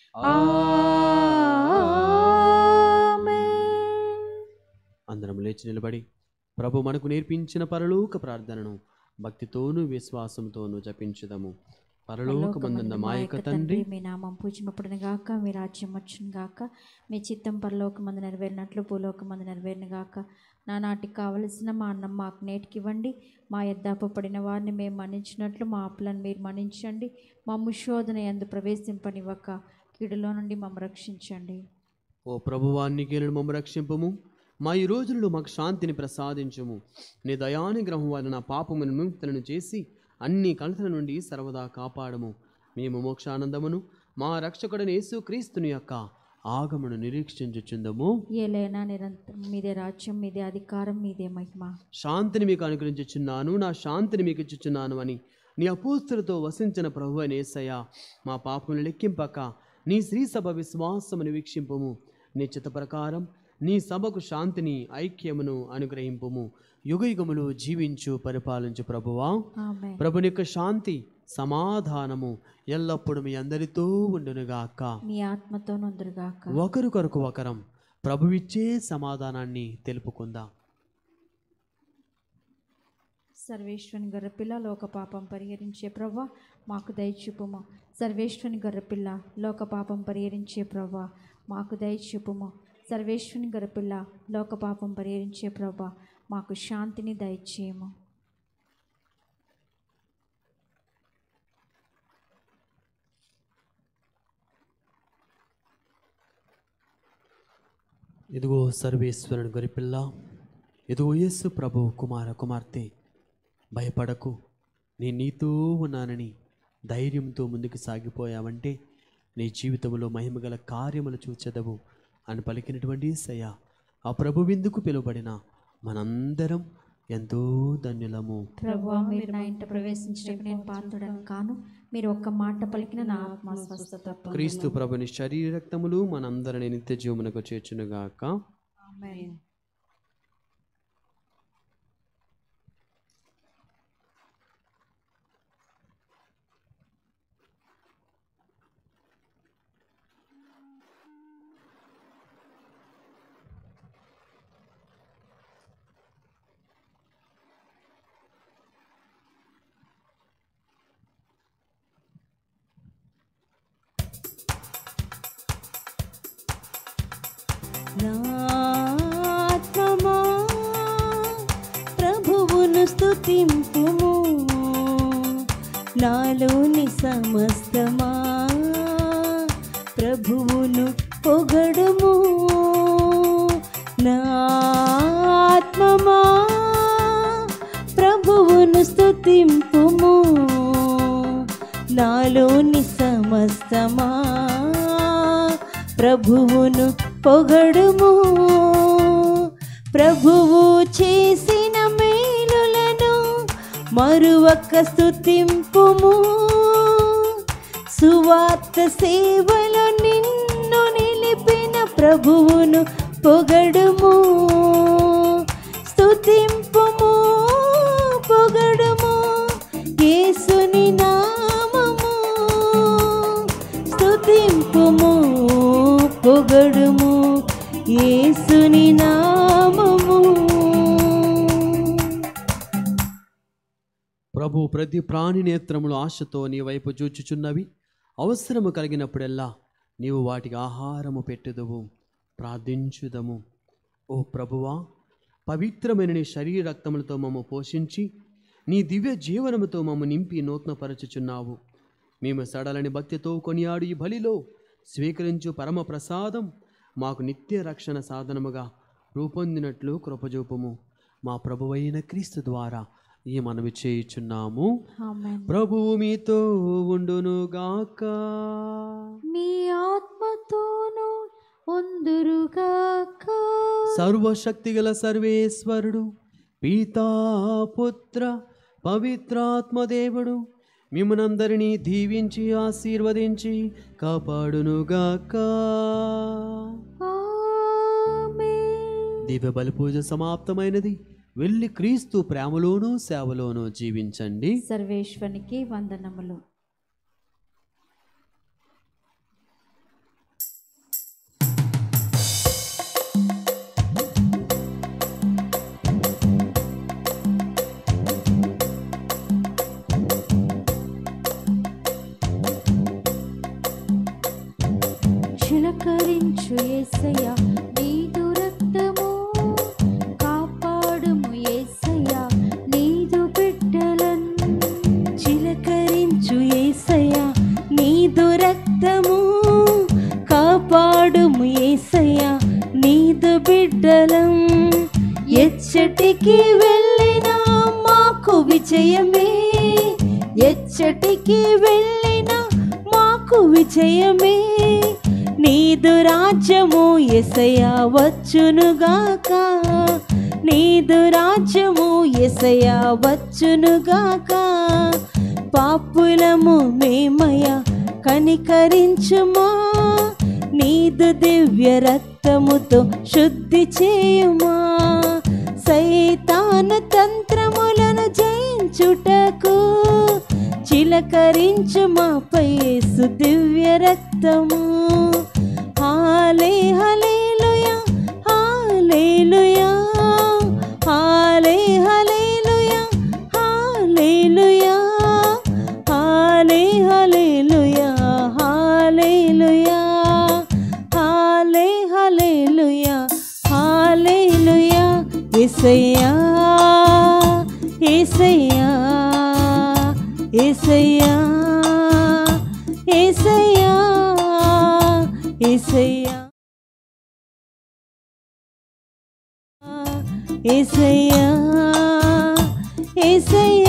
అందరం లేచి నిలబడి ప్రభు మనకు నేర్పించిన పరలోక ప్రార్థనను భక్తితోనూ విశ్వాసంతోనూ జపించుదము పరలోకమందున్న మా యొక్క తండ్రి మీ నామం పూజింపబడిన గాక మీ రాజ్యం వచ్చును గాక మీ చిత్తం పరలోకమందు నెరవేరినట్లు భూలోకమందు నెరవేరిన గాక నానాటికి కావలసిన మా అన్నం మాకు నేటికి ఇవ్వండి మా యొద్ద పడిన వారిని మేము మన్నించినట్లు మా అప్పులను మీరు మన్నించండి మమ్ము శోధన ఎందు ప్రవేశింపనివ్వక కీడులో నుండి మమ్మ రక్షించండి ఓ ప్రభువాన్ని కీలను మమ్మ రక్షింపము మా ఈ రోజుల్లో మాకు శాంతిని ప్రసాదించుము నీ దయానుగ్రహం వలన పాపమును విముక్తులను చేసి అన్ని కలతల నుండి సర్వదా కాపాడము మేము మోక్షానందమును మా రక్షకుడని యేసు క్రీస్తుని యొక్క ఆగమును నిరీక్షించుచుందము ఏలైనా నిరంతరం మీదే రాజ్యం మీదే అధికారం మీదే మహిమ శాంతిని మీకు అనుగ్రహించుచున్నాను నా శాంతిని మీకు ఇచ్చుచున్నాను అని నీ అపోస్తులతో వసించిన ప్రభు అనేసయ్య మా పాపములు లెక్కింపక నీ శ్రీ సభ విశ్వాసమును వీక్షింపుము నీ చిత్త ప్రకారం నీ సభకు శాంతిని ఐక్యమును అనుగ్రహింపుము యుగయుగములు జీవించు పరిపాలించు ప్రభువా ఆమె ప్రభుని యొక్క శాంతి సమాధానము ఎల్లప్పుడూ మీ అందరితో ఉండునుగాక మీ ఆత్మతో నొందురుగాక ఒకరికొరకు ఒకరం ప్రభువిచ్చే సమాధానాన్ని తెలుపుకుందాం సర్వేశ్వని గొర్రెపిల్ల లోక పాపం పరిహరించే ప్రవ్వ మాకు దయచూపుము సర్వేశ్వని గొర్రెపిల్ల లోక పాపం పరిహరించే ప్రవ్వ మాకు దయచూపుము సర్వేశ్వని గొర్రెపిల్ల లోక పాపం పరిహరించే ప్రవ్వ మాకు శాంతిని దయచేయము ఇదిగో సర్వేశ్వరుని గొరిపిల్ల ఇదిగో యేసు ప్రభు కుమార కుమార్తె భయపడకు నేను నీతో ఉన్నానని ధైర్యంతో ముందుకు సాగిపోయావంటే నీ జీవితంలో మహిమగల కార్యములు చూచెదవు అని పలికినటువంటి సయ ఆ ప్రభు విందుకు పిలువబడిన మనందరం ఎంతో ధన్యులము ప్రభు మీరు నా ఇంట ప్రవేశించడానికి నేను పాత్రుడను కాను మీరు ఒక్క మాట పలికిన నా ఆత్మ స్వస్థత పొందును. క్రీస్తు ప్రభుని శరీర రక్తములు మనందరిని నిత్య జీవమునకు చేర్చునుగాక ఆమేన్. ప్రభువును స్తుతింపుము నాలోని సమస్తమా ప్రభువును పొగడుము నా ఆత్మమా ప్రభువును స్తుతింపుము నాలోని సమస్తమా ప్రభువును పొగడుము ప్రభువు చేసిన మేలులను మరువక్క స్తుతింపుము సువార్త సేవలో నిన్ను నిలిపిన ప్రభువును పొగడుము స్తుతింపుము పొగడుము యేసుని నామము స్తుతింపుము పొగడుము యేసుని నామము ప్రభు ప్రతి ప్రాణి నేత్రములు ఆశతో నీ వైపు చూచుచున్నవి అవసరము కలిగినప్పుడెల్లా నీవు వాటికి ఆహారము పెట్టుదువు ప్రార్థించుదము ఓ ప్రభువా పవిత్రమైన నీ శరీర రక్తములతో మమ్మ పోషించి నీ దివ్య జీవనముతో మమ్మ నింపి నూతనపరచుచున్నావు మేము సడలని భక్తితో కొనియాడు ఈ బలిలో స్వీకరించు పరమ ప్రసాదం మాకు నిత్య రక్షణ సాధనముగా రూపొందినట్లు కృపజూపము మా ప్రభువైన క్రీస్తు ద్వారా ఈ మనవి చేయుచున్నాము ఆమేన్ ప్రభువు మీతో ఉండునుగాక మీ ఆత్మతోనూ ఉందురుగాక సర్వశక్తిగల సర్వేశ్వరుడు పితా పుత్ర పవిత్రాత్మదేవుడు మిమ్మనందరినీ దీవించి ఆశీర్వదించి కాపాడునుగాక ఆమేన్ దివ్య బలి పూజ సమాప్తమైనది వెళ్ళి క్రీస్తు ప్రేమలోనూ సేవలోనూ జీవించండి సర్వేశ్వనికి వందనములు చిలకరించు యేసయ్య నీదు రక్తము కాపాడుము యేసయ్య నీదు బిడ్డలన్ చిలకరించు ఏసయ్య నీదు రక్తము కాపాడుము ఏసయ్య నీదు బిడ్డలం ఎచ్చటికి వెళ్ళినా మాకు విజయమే ఎచ్చటికి వెళ్ళినా మాకు విజయమే నీదు రాజ్యము ఎసయ వచ్చునుగాక నీదు రాజ్యము ఎసయ వచ్చునుగాక పాపులము మేమయ కనికరించుమా నీదు దివ్య రక్తముతో శుద్ధి చేయుమా సైతాను తంత్రములను జయించుటకు చిలకరించు మాపై యేసు దివ్య రక్తము హాలే హలేలుయా హాలేలుయా హాలే హలేలుయా హాలేలుయా హాలే హలేలుయా హాలేలుయా హాలే హలేలుయా హాలేలుయా యేసయ్యా యేసయ్యా యేసయ్యా యేసయ్యా యేసయ్యా యేసయ్యా యేసయ్యా